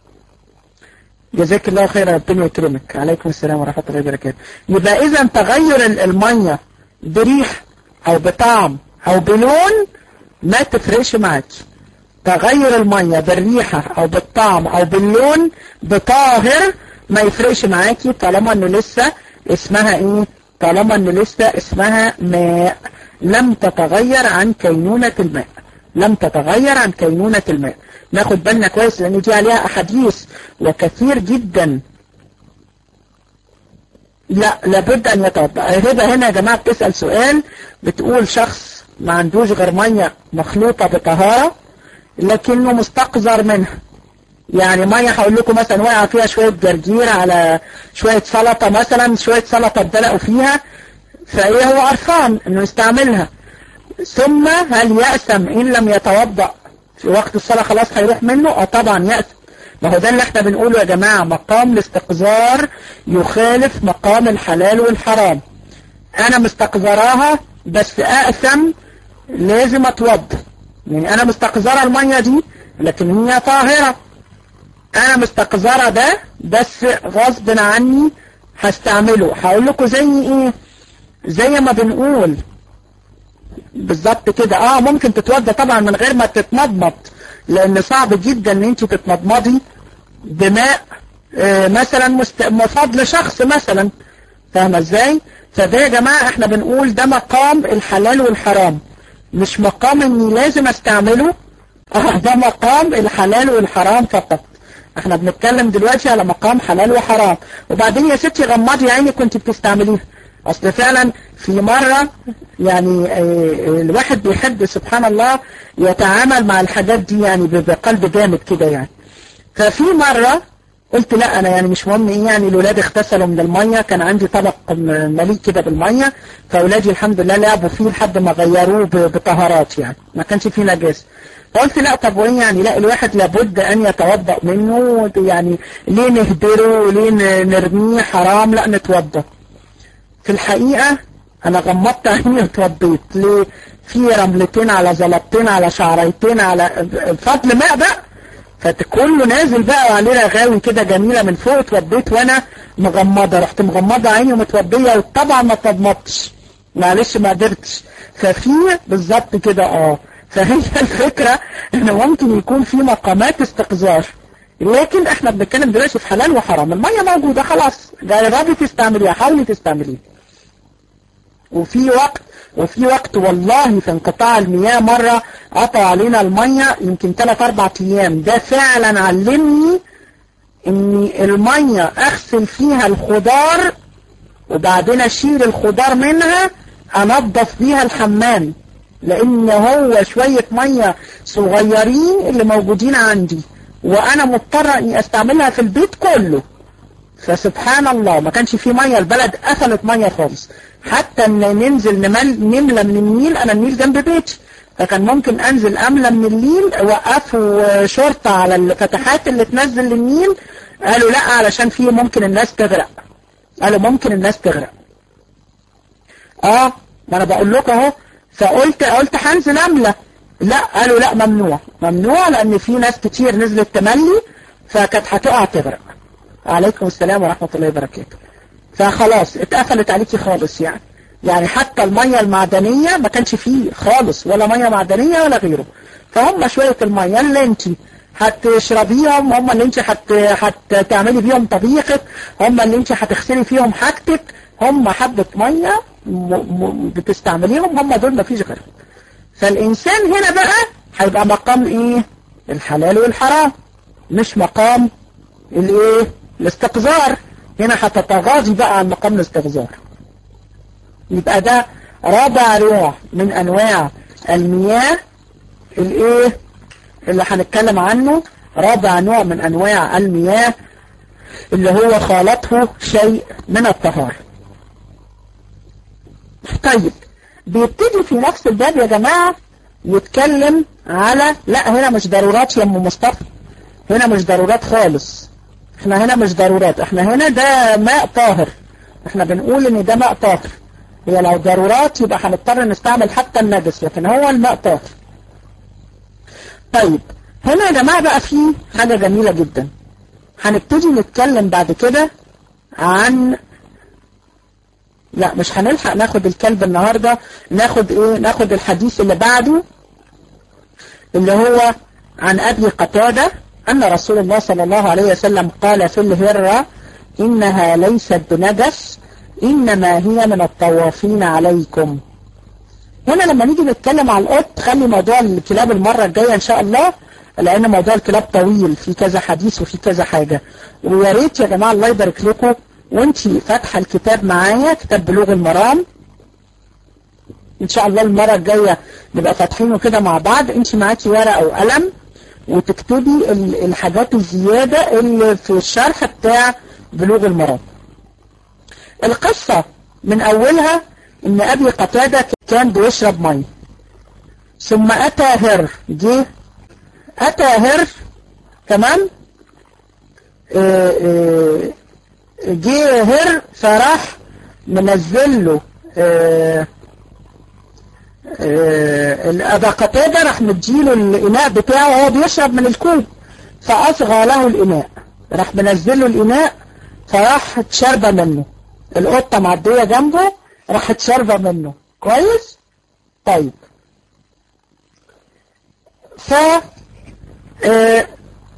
جزاك الله خيرا ربنا يكرمك عليكم السلام ورحمة الله وبركاته يبقى اذا تغير المية بريح او بطعم او بلون ما تفرقش معاك تغير المية بالريحة او بالطعم او باللون بطاهر ما يفرقش معاكي طالما انه لسه اسمها ايه طالما انه لسه اسمها ماء لم تتغير عن كينونة الماء لم تتغير عن كينونة الماء ناخد بالنا كويس لان دي عليها احاديث وكثير جدا لا لابد ان يتوضا هبه هنا يا جماعه بتسال سؤال بتقول شخص ما عندوش غير ميه مخلوطه بطهاره لكنه مستقذر منها يعني ميه هقول لكم مثلا وقع فيها شويه جرجير على شويه سلطه مثلا شويه سلطه اتدلقوا فيها فايه هو عرفان انه يستعملها ثم هل يأسم ان لم يتوضا في وقت الصلاه خلاص هيروح منه اه طبعا يأسم ما هو ده اللي احنا بنقوله يا جماعة مقام الاستقذار يخالف مقام الحلال والحرام انا مستقذراها بس اقسم لازم اتوضى يعني انا مستقذرة المية دي لكن هي طاهرة انا مستقذرة ده بس غصب عني هستعمله هقول لكم زي ايه زي ما بنقول بالظبط كده اه ممكن تتوضى طبعا من غير ما تتمضمض لان صعب جدا ان انت تتمضمضي بماء آه مثلا مست... فضل شخص مثلا فاهمه ازاي فده يا جماعه احنا بنقول ده مقام الحلال والحرام مش مقام اني لازم استعمله اه ده مقام الحلال والحرام فقط احنا بنتكلم دلوقتي على مقام حلال وحرام وبعدين يا ستي غمضي عيني كنت بتستعمليها اصل فعلا في مرة يعني الواحد بيحب سبحان الله يتعامل مع الحاجات دي يعني بقلب جامد كده يعني ففي مرة قلت لا انا يعني مش مهم ايه يعني الولاد اغتسلوا من المية كان عندي طبق مليء كده بالمية فاولادي الحمد لله لعبوا فيه لحد ما غيروه بطهارات يعني ما كانش فيه نجاسة فقلت لا طب وايه يعني لا الواحد لابد ان يتوضأ منه يعني ليه نهدره وليه نرميه حرام لا نتوضأ في الحقيقة انا غمضت عيني واتوضيت ليه في رملتين على زلطتين على شعريتين على فضل ماء بقى فكله نازل بقى وعليه رغاوي كده جميلة من فوق اتوضيت وانا مغمضة رحت مغمضة عيني ومتوضية وطبعا ما اتضمضتش معلش ما قدرتش ففي بالظبط كده اه فهي الفكرة ان ممكن يكون في مقامات استقذار لكن احنا بنتكلم دلوقتي في حلال وحرام المية موجودة خلاص جربي تستعمليها حاولي تستعمليها وفي وقت وفي وقت والله في انقطاع المياه مرة قطع علينا المية يمكن 3 4 ايام ده فعلا علمني ان المية اغسل فيها الخضار وبعدين اشيل الخضار منها انظف بيها الحمام لان هو شوية مية صغيرين اللي موجودين عندي وانا مضطرة اني استعملها في البيت كله فسبحان الله ما كانش في مية البلد قفلت مية خالص حتى ان ننزل نمل نملى من النيل انا النيل جنب بيتي فكان ممكن انزل املى من النيل وقفوا شرطة على الفتحات اللي تنزل للنيل قالوا لا علشان فيه ممكن الناس تغرق قالوا ممكن الناس تغرق اه ما انا بقول لكم اهو فقلت قلت هنزل املى لا قالوا لا ممنوع ممنوع لان في ناس كتير نزلت تملي فكانت هتقع تغرق عليكم السلام ورحمة الله وبركاته فخلاص اتقفلت عليكي خالص يعني يعني حتى المية المعدنية ما كانش فيه خالص ولا مية معدنية ولا غيره فهم شوية المية اللي انت هتشربيهم هم اللي انت هت... هتعملي بيهم طبيخك هم اللي انت هتغسلي فيهم حاجتك هم حبة مية م... م... بتستعمليهم هم دول ما فيش غيرهم فالإنسان هنا بقى هيبقى مقام ايه الحلال والحرام مش مقام الايه الاستقذار هنا هتتغاضي بقى عن مقام الاستقذار يبقى ده رابع نوع من انواع المياه الايه اللي هنتكلم عنه رابع نوع من انواع المياه اللي هو خالطه شيء من الطهارة طيب بيبتدي في نفس الباب يا جماعة يتكلم على لا هنا مش ضرورات يا ام مصطفى هنا مش ضرورات خالص احنا هنا مش ضرورات احنا هنا ده ماء طاهر احنا بنقول ان ده ماء طاهر هي لو ضرورات يبقى هنضطر نستعمل حتى النجس لكن هو الماء طاهر طيب هنا يا جماعة بقى في حاجة جميلة جدا هنبتدي نتكلم بعد كده عن لا مش هنلحق ناخد الكلب النهاردة ناخد ايه ناخد الحديث اللي بعده اللي هو عن ابي قتادة ان رسول الله صلى الله عليه وسلم قال في الهرة انها ليست بنجس انما هي من الطوافين عليكم هنا لما نيجي نتكلم على القط خلي موضوع الكلاب المرة الجاية ان شاء الله لان موضوع الكلاب طويل في كذا حديث وفي كذا حاجة ويا ريت يا جماعة الله يبارك لكم وانتي فاتحة الكتاب معايا كتاب بلوغ المرام ان شاء الله المرة الجاية نبقى فاتحينه كده مع بعض انتي معاكي ورقة وقلم وتكتبي الحاجات الزيادة اللي في الشرح بتاع بلوغ المرام القصة من اولها ان ابي قتادة كان بيشرب مي ثم اتى هر جه اتى هر تمام اه اه جه هر فراح منزل له اه ابا قتادة راح مديله الاناء بتاعه وهو بيشرب من الكوب فاصغى له الاناء راح منزل له الاناء فراح شرب منه القطة معدية جنبه راحت شاربة منه كويس طيب ف اه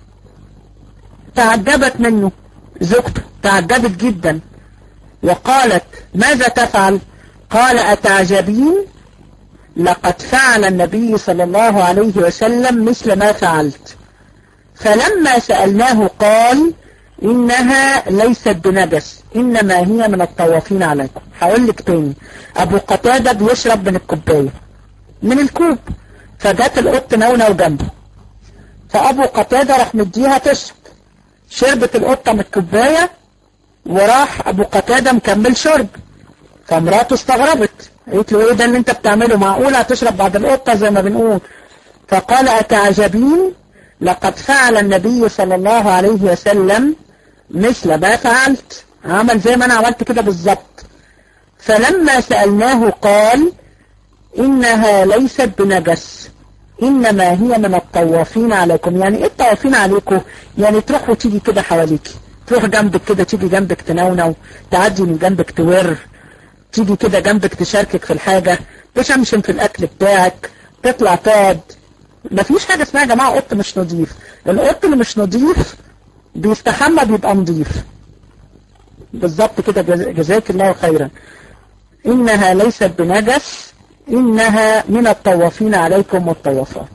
تعجبت منه زوجته تعجبت جدا وقالت ماذا تفعل قال أتعجبين لقد فعل النبي صلى الله عليه وسلم مثل ما فعلت فلما سألناه قال إنها ليست بنجس إنما هي من الطوافين عليكم هقول لك تاني أبو قتادة بيشرب من الكوباية من الكوب فجت القط نونة وجنبه فأبو قتادة راح مديها تشرب شربت القطة من الكوباية وراح أبو قتادة مكمل شرب فمراته استغربت قالت له ايه ده اللي انت بتعمله معقولة هتشرب بعد القطة زي ما بنقول فقال أتعجبين لقد فعل النبي صلى الله عليه وسلم مثل ما فعلت عمل زي ما انا عملت كده بالظبط فلما سألناه قال إنها ليست بنجس إنما هي من الطوافين عليكم يعني إيه الطوافين عليكم يعني تروح وتيجي كده حواليك تروح جنبك كده تيجي جنبك تنونو تعدي من جنبك تور تيجي كده جنبك تشاركك في الحاجة تشمشم في الأكل بتاعك تطلع تقعد مفيش حاجة اسمها يا جماعة قط مش نظيف القط اللي مش نظيف بيستحمى بيبقى نظيف بالظبط كده جزاك الله خيرا إنها ليست بنجس إنها من الطوافين عليكم والطوافات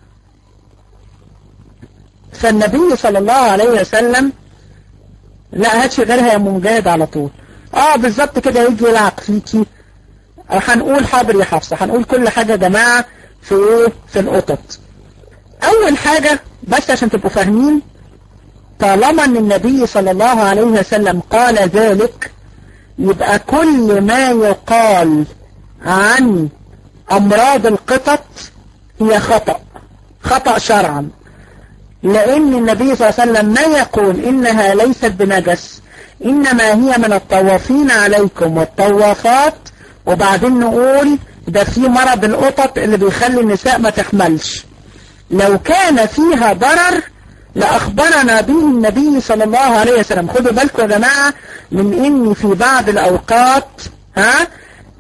فالنبي صلى الله عليه وسلم لا هاتش غيرها يا مجاهد على طول اه بالظبط كده يجي يلعق فيكي هنقول حاضر يا حفصة هنقول كل حاجة يا جماعة في ايه في القطط اول حاجة بس عشان تبقوا فاهمين طالما ان النبي صلى الله عليه وسلم قال ذلك يبقى كل ما يقال عن امراض القطط هي خطأ خطأ شرعا لان النبي صلى الله عليه وسلم ما يقول انها ليست بنجس انما هي من الطوافين عليكم والطوافات وبعدين نقول ده في مرض القطط اللي بيخلي النساء ما تحملش لو كان فيها ضرر لأخبرنا به النبي صلى الله عليه وسلم خدوا بالكم يا جماعة من ان في بعض الأوقات ها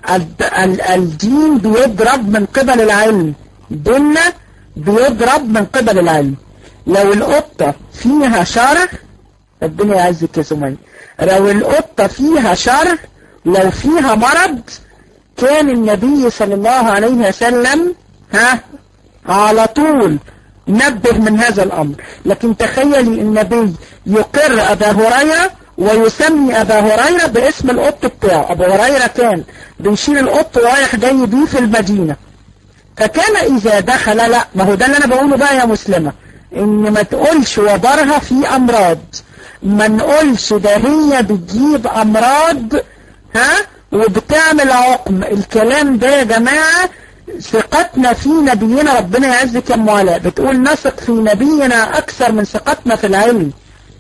الدين بيضرب من قبل العلم ديننا بيضرب من قبل العلم لو القطة فيها شر ربنا يعزك يا سمية لو القطة فيها شر لو فيها مرض كان النبي صلى الله عليه وسلم ها على طول نبه من هذا الأمر لكن تخيلي النبي يقر أبا هريرة ويسمي أبا هريرة باسم القط بتاعه أبا هريرة كان بيشيل القط ورايح جاي بيه في المدينة فكان إذا دخل لا ما هو ده اللي أنا بقوله بقى يا مسلمة إن ما تقولش وبرها في أمراض ما نقولش ده هي بتجيب أمراض ها وبتعمل عقم الكلام ده يا جماعة ثقتنا في نبينا ربنا يعزك يا ام علاء بتقول نثق في نبينا اكثر من ثقتنا في العلم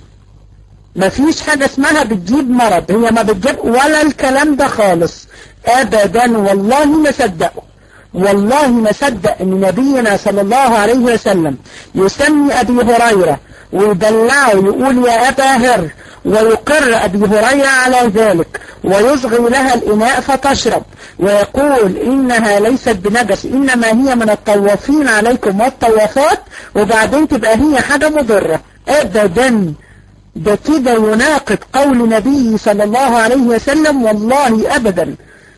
مفيش حاجة اسمها بتجيب مرض هي ما بتجيب ولا الكلام ده خالص ابدا والله ما صدقه والله ما صدق ان نبينا صلى الله عليه وسلم يسمي ابي هريرة ويدلعه يقول يا ابا هر ويقر أبي هريرة على ذلك ويصغي لها الإناء فتشرب ويقول إنها ليست بنجس إنما هي من الطوافين عليكم والطوافات وبعدين تبقى هي حاجة مضرة أبدا ده كده يناقض قول نبي صلى الله عليه وسلم والله أبدا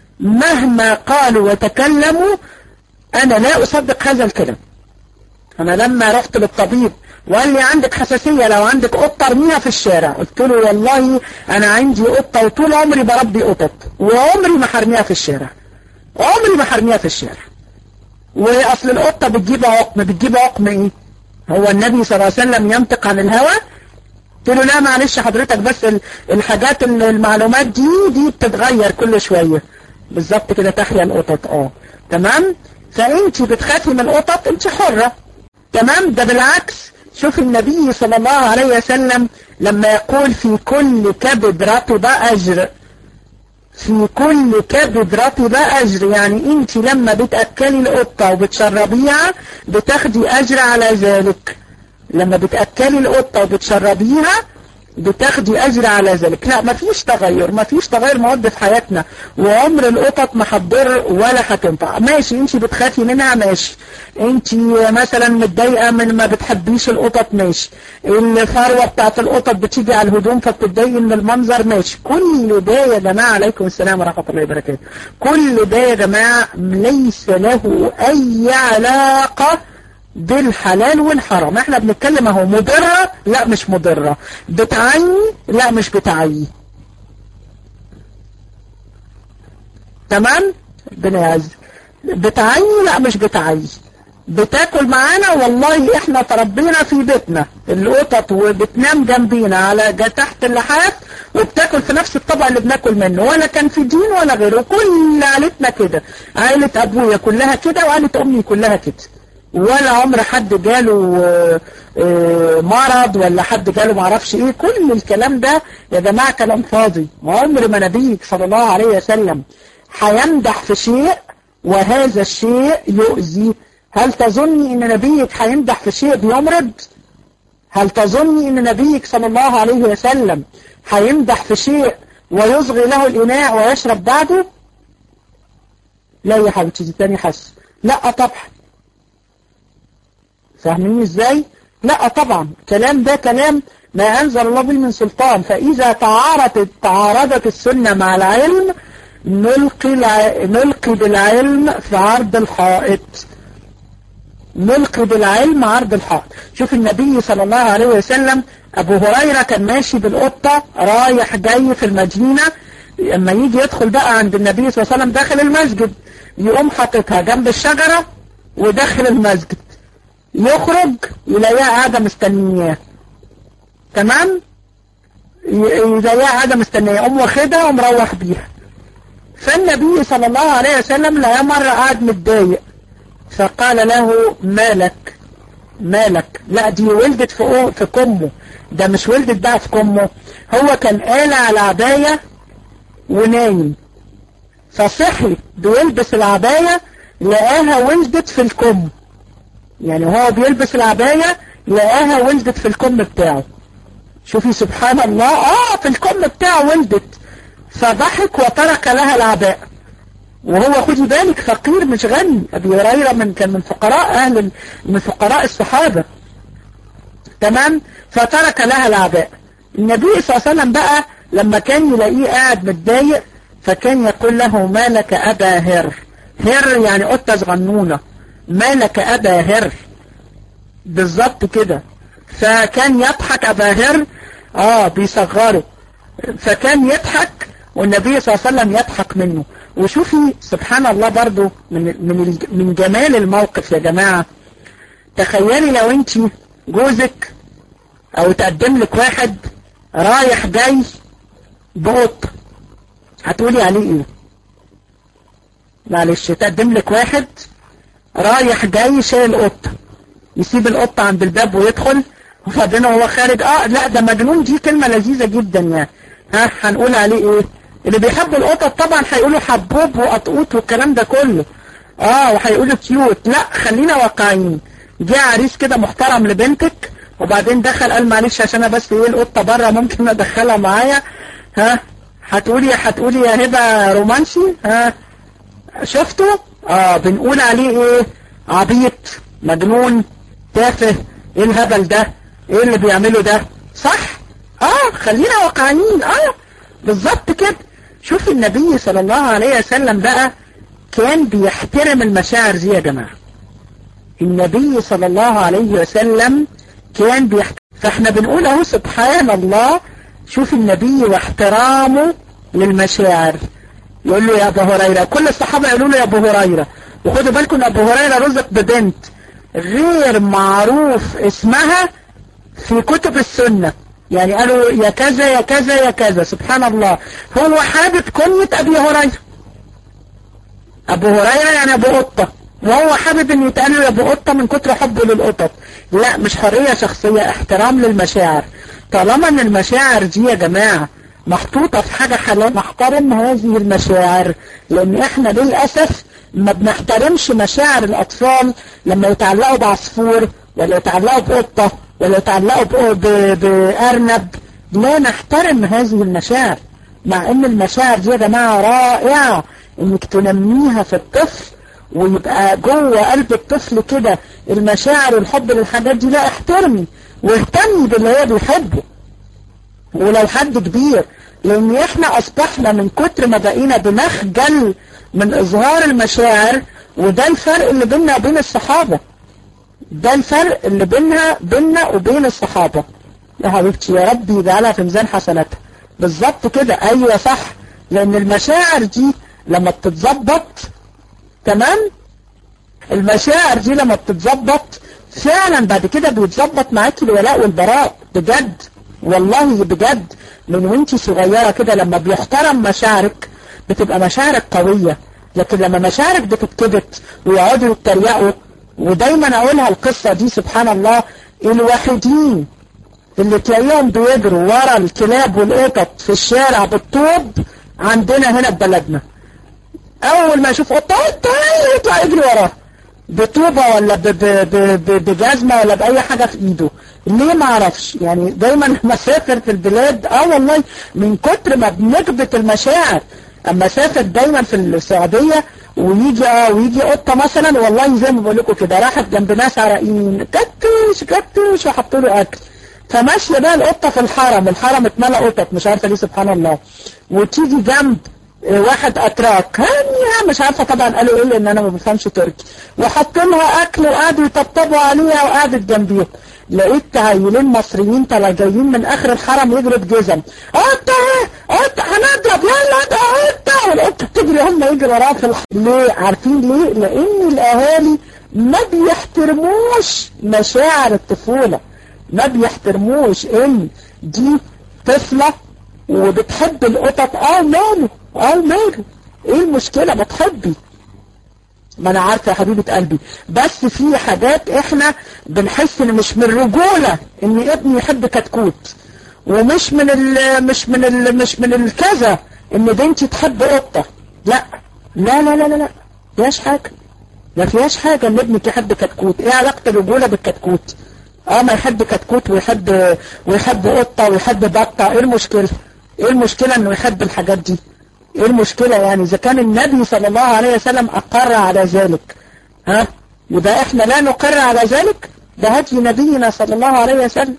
مهما قالوا وتكلموا أنا لا أصدق هذا الكلام أنا لما رحت للطبيب وقال لي عندك حساسية لو عندك قطة ارميها في الشارع قلت له والله انا عندي قطة وطول عمري بربي قطط وعمري ما حرميها في الشارع عمري ما حرميها في الشارع واصل القطة بتجيب عقم بتجيب عقم ايه هو النبي صلى الله عليه وسلم ينطق عن الهوى قلت له لا معلش حضرتك بس الحاجات المعلومات دي دي بتتغير كل شوية بالظبط كده تحيا القطط اه تمام فانت بتخافي من القطط انت حرة تمام ده بالعكس شوف النبي صلى الله عليه وسلم لما يقول في كل كبد رطب أجر في كل كبد رطب أجر يعني انت لما بتأكلي القطة وبتشربيها بتاخدي أجر على ذلك لما بتأكلي القطة وبتشربيها بتاخدي أجر على ذلك لا مفيش تغير مفيش تغير مواد في حياتنا وعمر القطط ما هتضر ولا هتنفع ماشي انت بتخافي منها ماشي انت مثلا متضايقة من ما بتحبيش القطط ماشي الفروة بتاعت القطط بتيجي على الهدوم فبتتضايقي من المنظر ماشي كل ده يا جماعة عليكم السلام ورحمة الله وبركاته كل ده يا جماعة ليس له أي علاقة بالحلال والحرام احنا بنتكلم اهو مضرة لا مش مضرة بتعي لا مش بتعي تمام ربنا يعز بتعي لا مش بتعي بتاكل معانا والله احنا تربينا في بيتنا القطط وبتنام جنبينا على تحت اللحاف وبتاكل في نفس الطبق اللي بناكل منه ولا كان في دين ولا غيره كل عائلتنا كده عائلة ابويا كلها كده وعائلة امي كلها كده ولا عمر حد جاله مرض ولا حد جاله معرفش ايه كل الكلام ده يا جماعة كلام فاضي وعمر ما نبيك صلى الله عليه وسلم هيمدح في شيء وهذا الشيء يؤذي هل تظني ان نبيك هيمدح في شيء بيمرض هل تظني ان نبيك صلى الله عليه وسلم هيمدح في شيء ويصغي له الاناء ويشرب بعده لا يا حبيبتي دي تاني حس لا طبعا فاهمين ازاي لا طبعا كلام ده كلام ما أنزل الله به من سلطان فإذا تعارضت تعارضت السنة مع العلم نلقي, الع... نلقي بالعلم في عرض الحائط نلقي بالعلم عرض الحائط شوف النبي صلى الله عليه وسلم أبو هريرة كان ماشي بالقطة رايح جاي في المدينة لما يجي يدخل بقى عند النبي صلى الله عليه وسلم داخل المسجد يقوم حاططها جنب الشجرة وداخل المسجد يخرج يلاقيها قاعدة مستنياه تمام يلاقيها قاعدة مستنياه يقوم واخدها ومروح بيها فالنبي صلى الله عليه وسلم لا مرة قاعد متضايق فقال له مالك مالك لا دي ولدت في في كمه ده مش ولدت بقى في كمه هو كان قالع على العباية ونايم فصحي بيلبس العباية لقاها ولدت في الكم يعني هو بيلبس العباية لقاها ولدت في الكم بتاعه شوفي سبحان الله اه في الكم بتاعه ولدت فضحك وترك لها العباء وهو خدي بالك فقير مش غني ابي هريره من كان من فقراء اهل من فقراء الصحابه تمام فترك لها العباء النبي صلى الله عليه وسلم بقى لما كان يلاقيه قاعد متضايق فكان يقول له ما لك ابا هر هر يعني قطه صغنونه ما لك ابا هر بالظبط كده فكان يضحك ابا هر اه بيصغره فكان يضحك والنبي صلى الله عليه وسلم يضحك منه وشوفي سبحان الله برضو من من من جمال الموقف يا جماعة تخيلي لو انت جوزك او تقدم لك واحد رايح جاي بقط هتقولي عليه ايه معلش تقدم لك واحد رايح جاي شايل قطة يسيب القطة عند الباب ويدخل وبعدين هو خارج اه لا ده مجنون دي كلمة لذيذة جدا يعني ها هنقول عليه ايه اللي بيحبوا القطط طبعا هيقولوا حبوب وقطقوط والكلام ده كله اه وهيقولوا كيوت لا خلينا واقعيين جه عريس كده محترم لبنتك وبعدين دخل قال معلش عشان انا بس ايه القطه بره ممكن ادخلها معايا ها هتقولي هتقولي يا هبه رومانسي ها شفتوا اه بنقول عليه ايه عبيط مجنون تافه ايه الهبل ده ايه اللي بيعمله ده صح اه خلينا واقعيين اه بالظبط كده شوف النبي صلى الله عليه وسلم بقى كان بيحترم المشاعر دي يا جماعة النبي صلى الله عليه وسلم كان بيحترم فاحنا بنقول اهو سبحان الله شوف النبي واحترامه للمشاعر يقول له يا ابو هريرة كل الصحابة يقولوا له يا ابو هريرة وخدوا بالكم ان ابو هريرة رزق ببنت غير معروف اسمها في كتب السنة يعني قالوا يا كذا يا كذا يا كذا سبحان الله هو حابب كنية أبي هريرة أبو هريرة يعني أبو قطة وهو حابب أن يتقال له يا أبو قطة من كتر حبه للقطط لا مش حرية شخصية احترام للمشاعر طالما أن المشاعر دي يا جماعة محطوطة في حاجة حلال نحترم هذه المشاعر لأن احنا للأسف ما بنحترمش مشاعر الأطفال لما يتعلقوا بعصفور ولا يتعلقوا بقطة ولا يتعلقوا بأرنب لا نحترم هذه المشاعر مع ان المشاعر دي يا جماعة رائعة انك تنميها في الطفل ويبقى جوه قلب الطفل كده المشاعر والحب للحاجات دي لا احترمي واهتمي باللي هو بيحبه ولو حد كبير لان احنا اصبحنا من كتر ما بقينا بنخجل من اظهار المشاعر وده الفرق اللي بيننا وبين الصحابة ده الفرق اللي بينها بيننا وبين الصحابة يا حبيبتي يا رب يجعلها في ميزان حسناتها بالظبط كده ايوه صح لان المشاعر دي لما بتتظبط تمام المشاعر دي لما بتتظبط فعلا بعد كده بيتظبط معاكي الولاء والبراء بجد والله بجد من وانتي صغيرة كده لما بيحترم مشاعرك بتبقى مشاعرك قوية لكن لما مشاعرك بتتكبت ويقعدوا يتريقوا ودايما اقولها القصة دي سبحان الله الوحيدين اللي تلاقيهم بيجروا ورا الكلاب والقطط في الشارع بالطوب عندنا هنا في بلدنا اول ما يشوف قطة يطلع يجري وراها بطوبة ولا ب- ب- ب- ب- بجزمة ولا بأي حاجة في ايده ليه ما اعرفش يعني دايما لما اسافر في البلاد اه والله من كتر ما بنكبت المشاعر اما اسافر دايما في السعودية ويجي اه ويجي قطة مثلا والله زي ما بقول لكم كده راحت جنب ناس عراقيين كتش كتش وحطوا له اكل فماشية بقى القطة في الحرم الحرم اتملى قطط مش عارفة ليه سبحان الله وتيجي جنب اه، واحد اتراك هانيها مش عارفة طبعا قالوا ايه لان انا ما بفهمش تركي وحطوا لها اكل وقعدوا يطبطبوا عليها وقعدت جنبيهم لقيت عيلين مصريين طلع جايين من اخر الحرم يجروا بجزم قطة اهي قطة هنضرب يلا ده قطة والقطة تجري هم يجروا وراها في الحرم ليه عارفين ليه لان الاهالي ما بيحترموش مشاعر الطفولة ما بيحترموش ان دي طفلة وبتحب القطط اه ماله اه ماله ايه المشكلة ما تحبي ما انا عارفة يا حبيبة قلبي بس في حاجات احنا بنحس ان مش من الرجولة ان ابني يحب كتكوت ومش من ال مش من ال مش من الكذا ان بنتي تحب قطة لا لا لا لا لا لا فيهاش حاجة ما فيهاش حاجة ان ابنك يحب كتكوت ايه علاقة الرجولة بالكتكوت اه ما يحب كتكوت ويحب ويحب قطة ويحب بطة ايه المشكلة ايه المشكلة انه يحب الحاجات دي ايه المشكلة يعني اذا كان النبي صلى الله عليه وسلم اقر على ذلك ها يبقى احنا لا نقر على ذلك ده هدي نبينا صلى الله عليه وسلم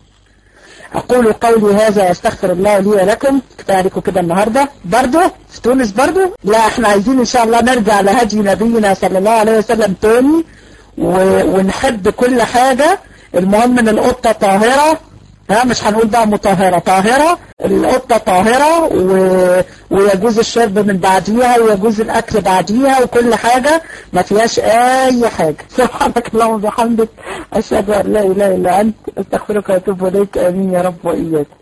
اقول قولي هذا استغفر الله لي ولكم كفايه عليكم كده النهارده برضه في تونس برضه لا احنا عايزين ان شاء الله نرجع لهدي نبينا صلى الله عليه وسلم تاني و... ونحب كل حاجة المهم ان القطة طاهرة ها مش هنقول بقى مطهرة طاهرة القطة طاهرة و... ويجوز الشرب من بعديها ويجوز الأكل بعديها وكل حاجة ما فيهاش أي حاجة سبحانك اللهم وبحمدك أشهد أن لا إله إلا أنت أستغفرك وأتوب إليك آمين يا رب وإياك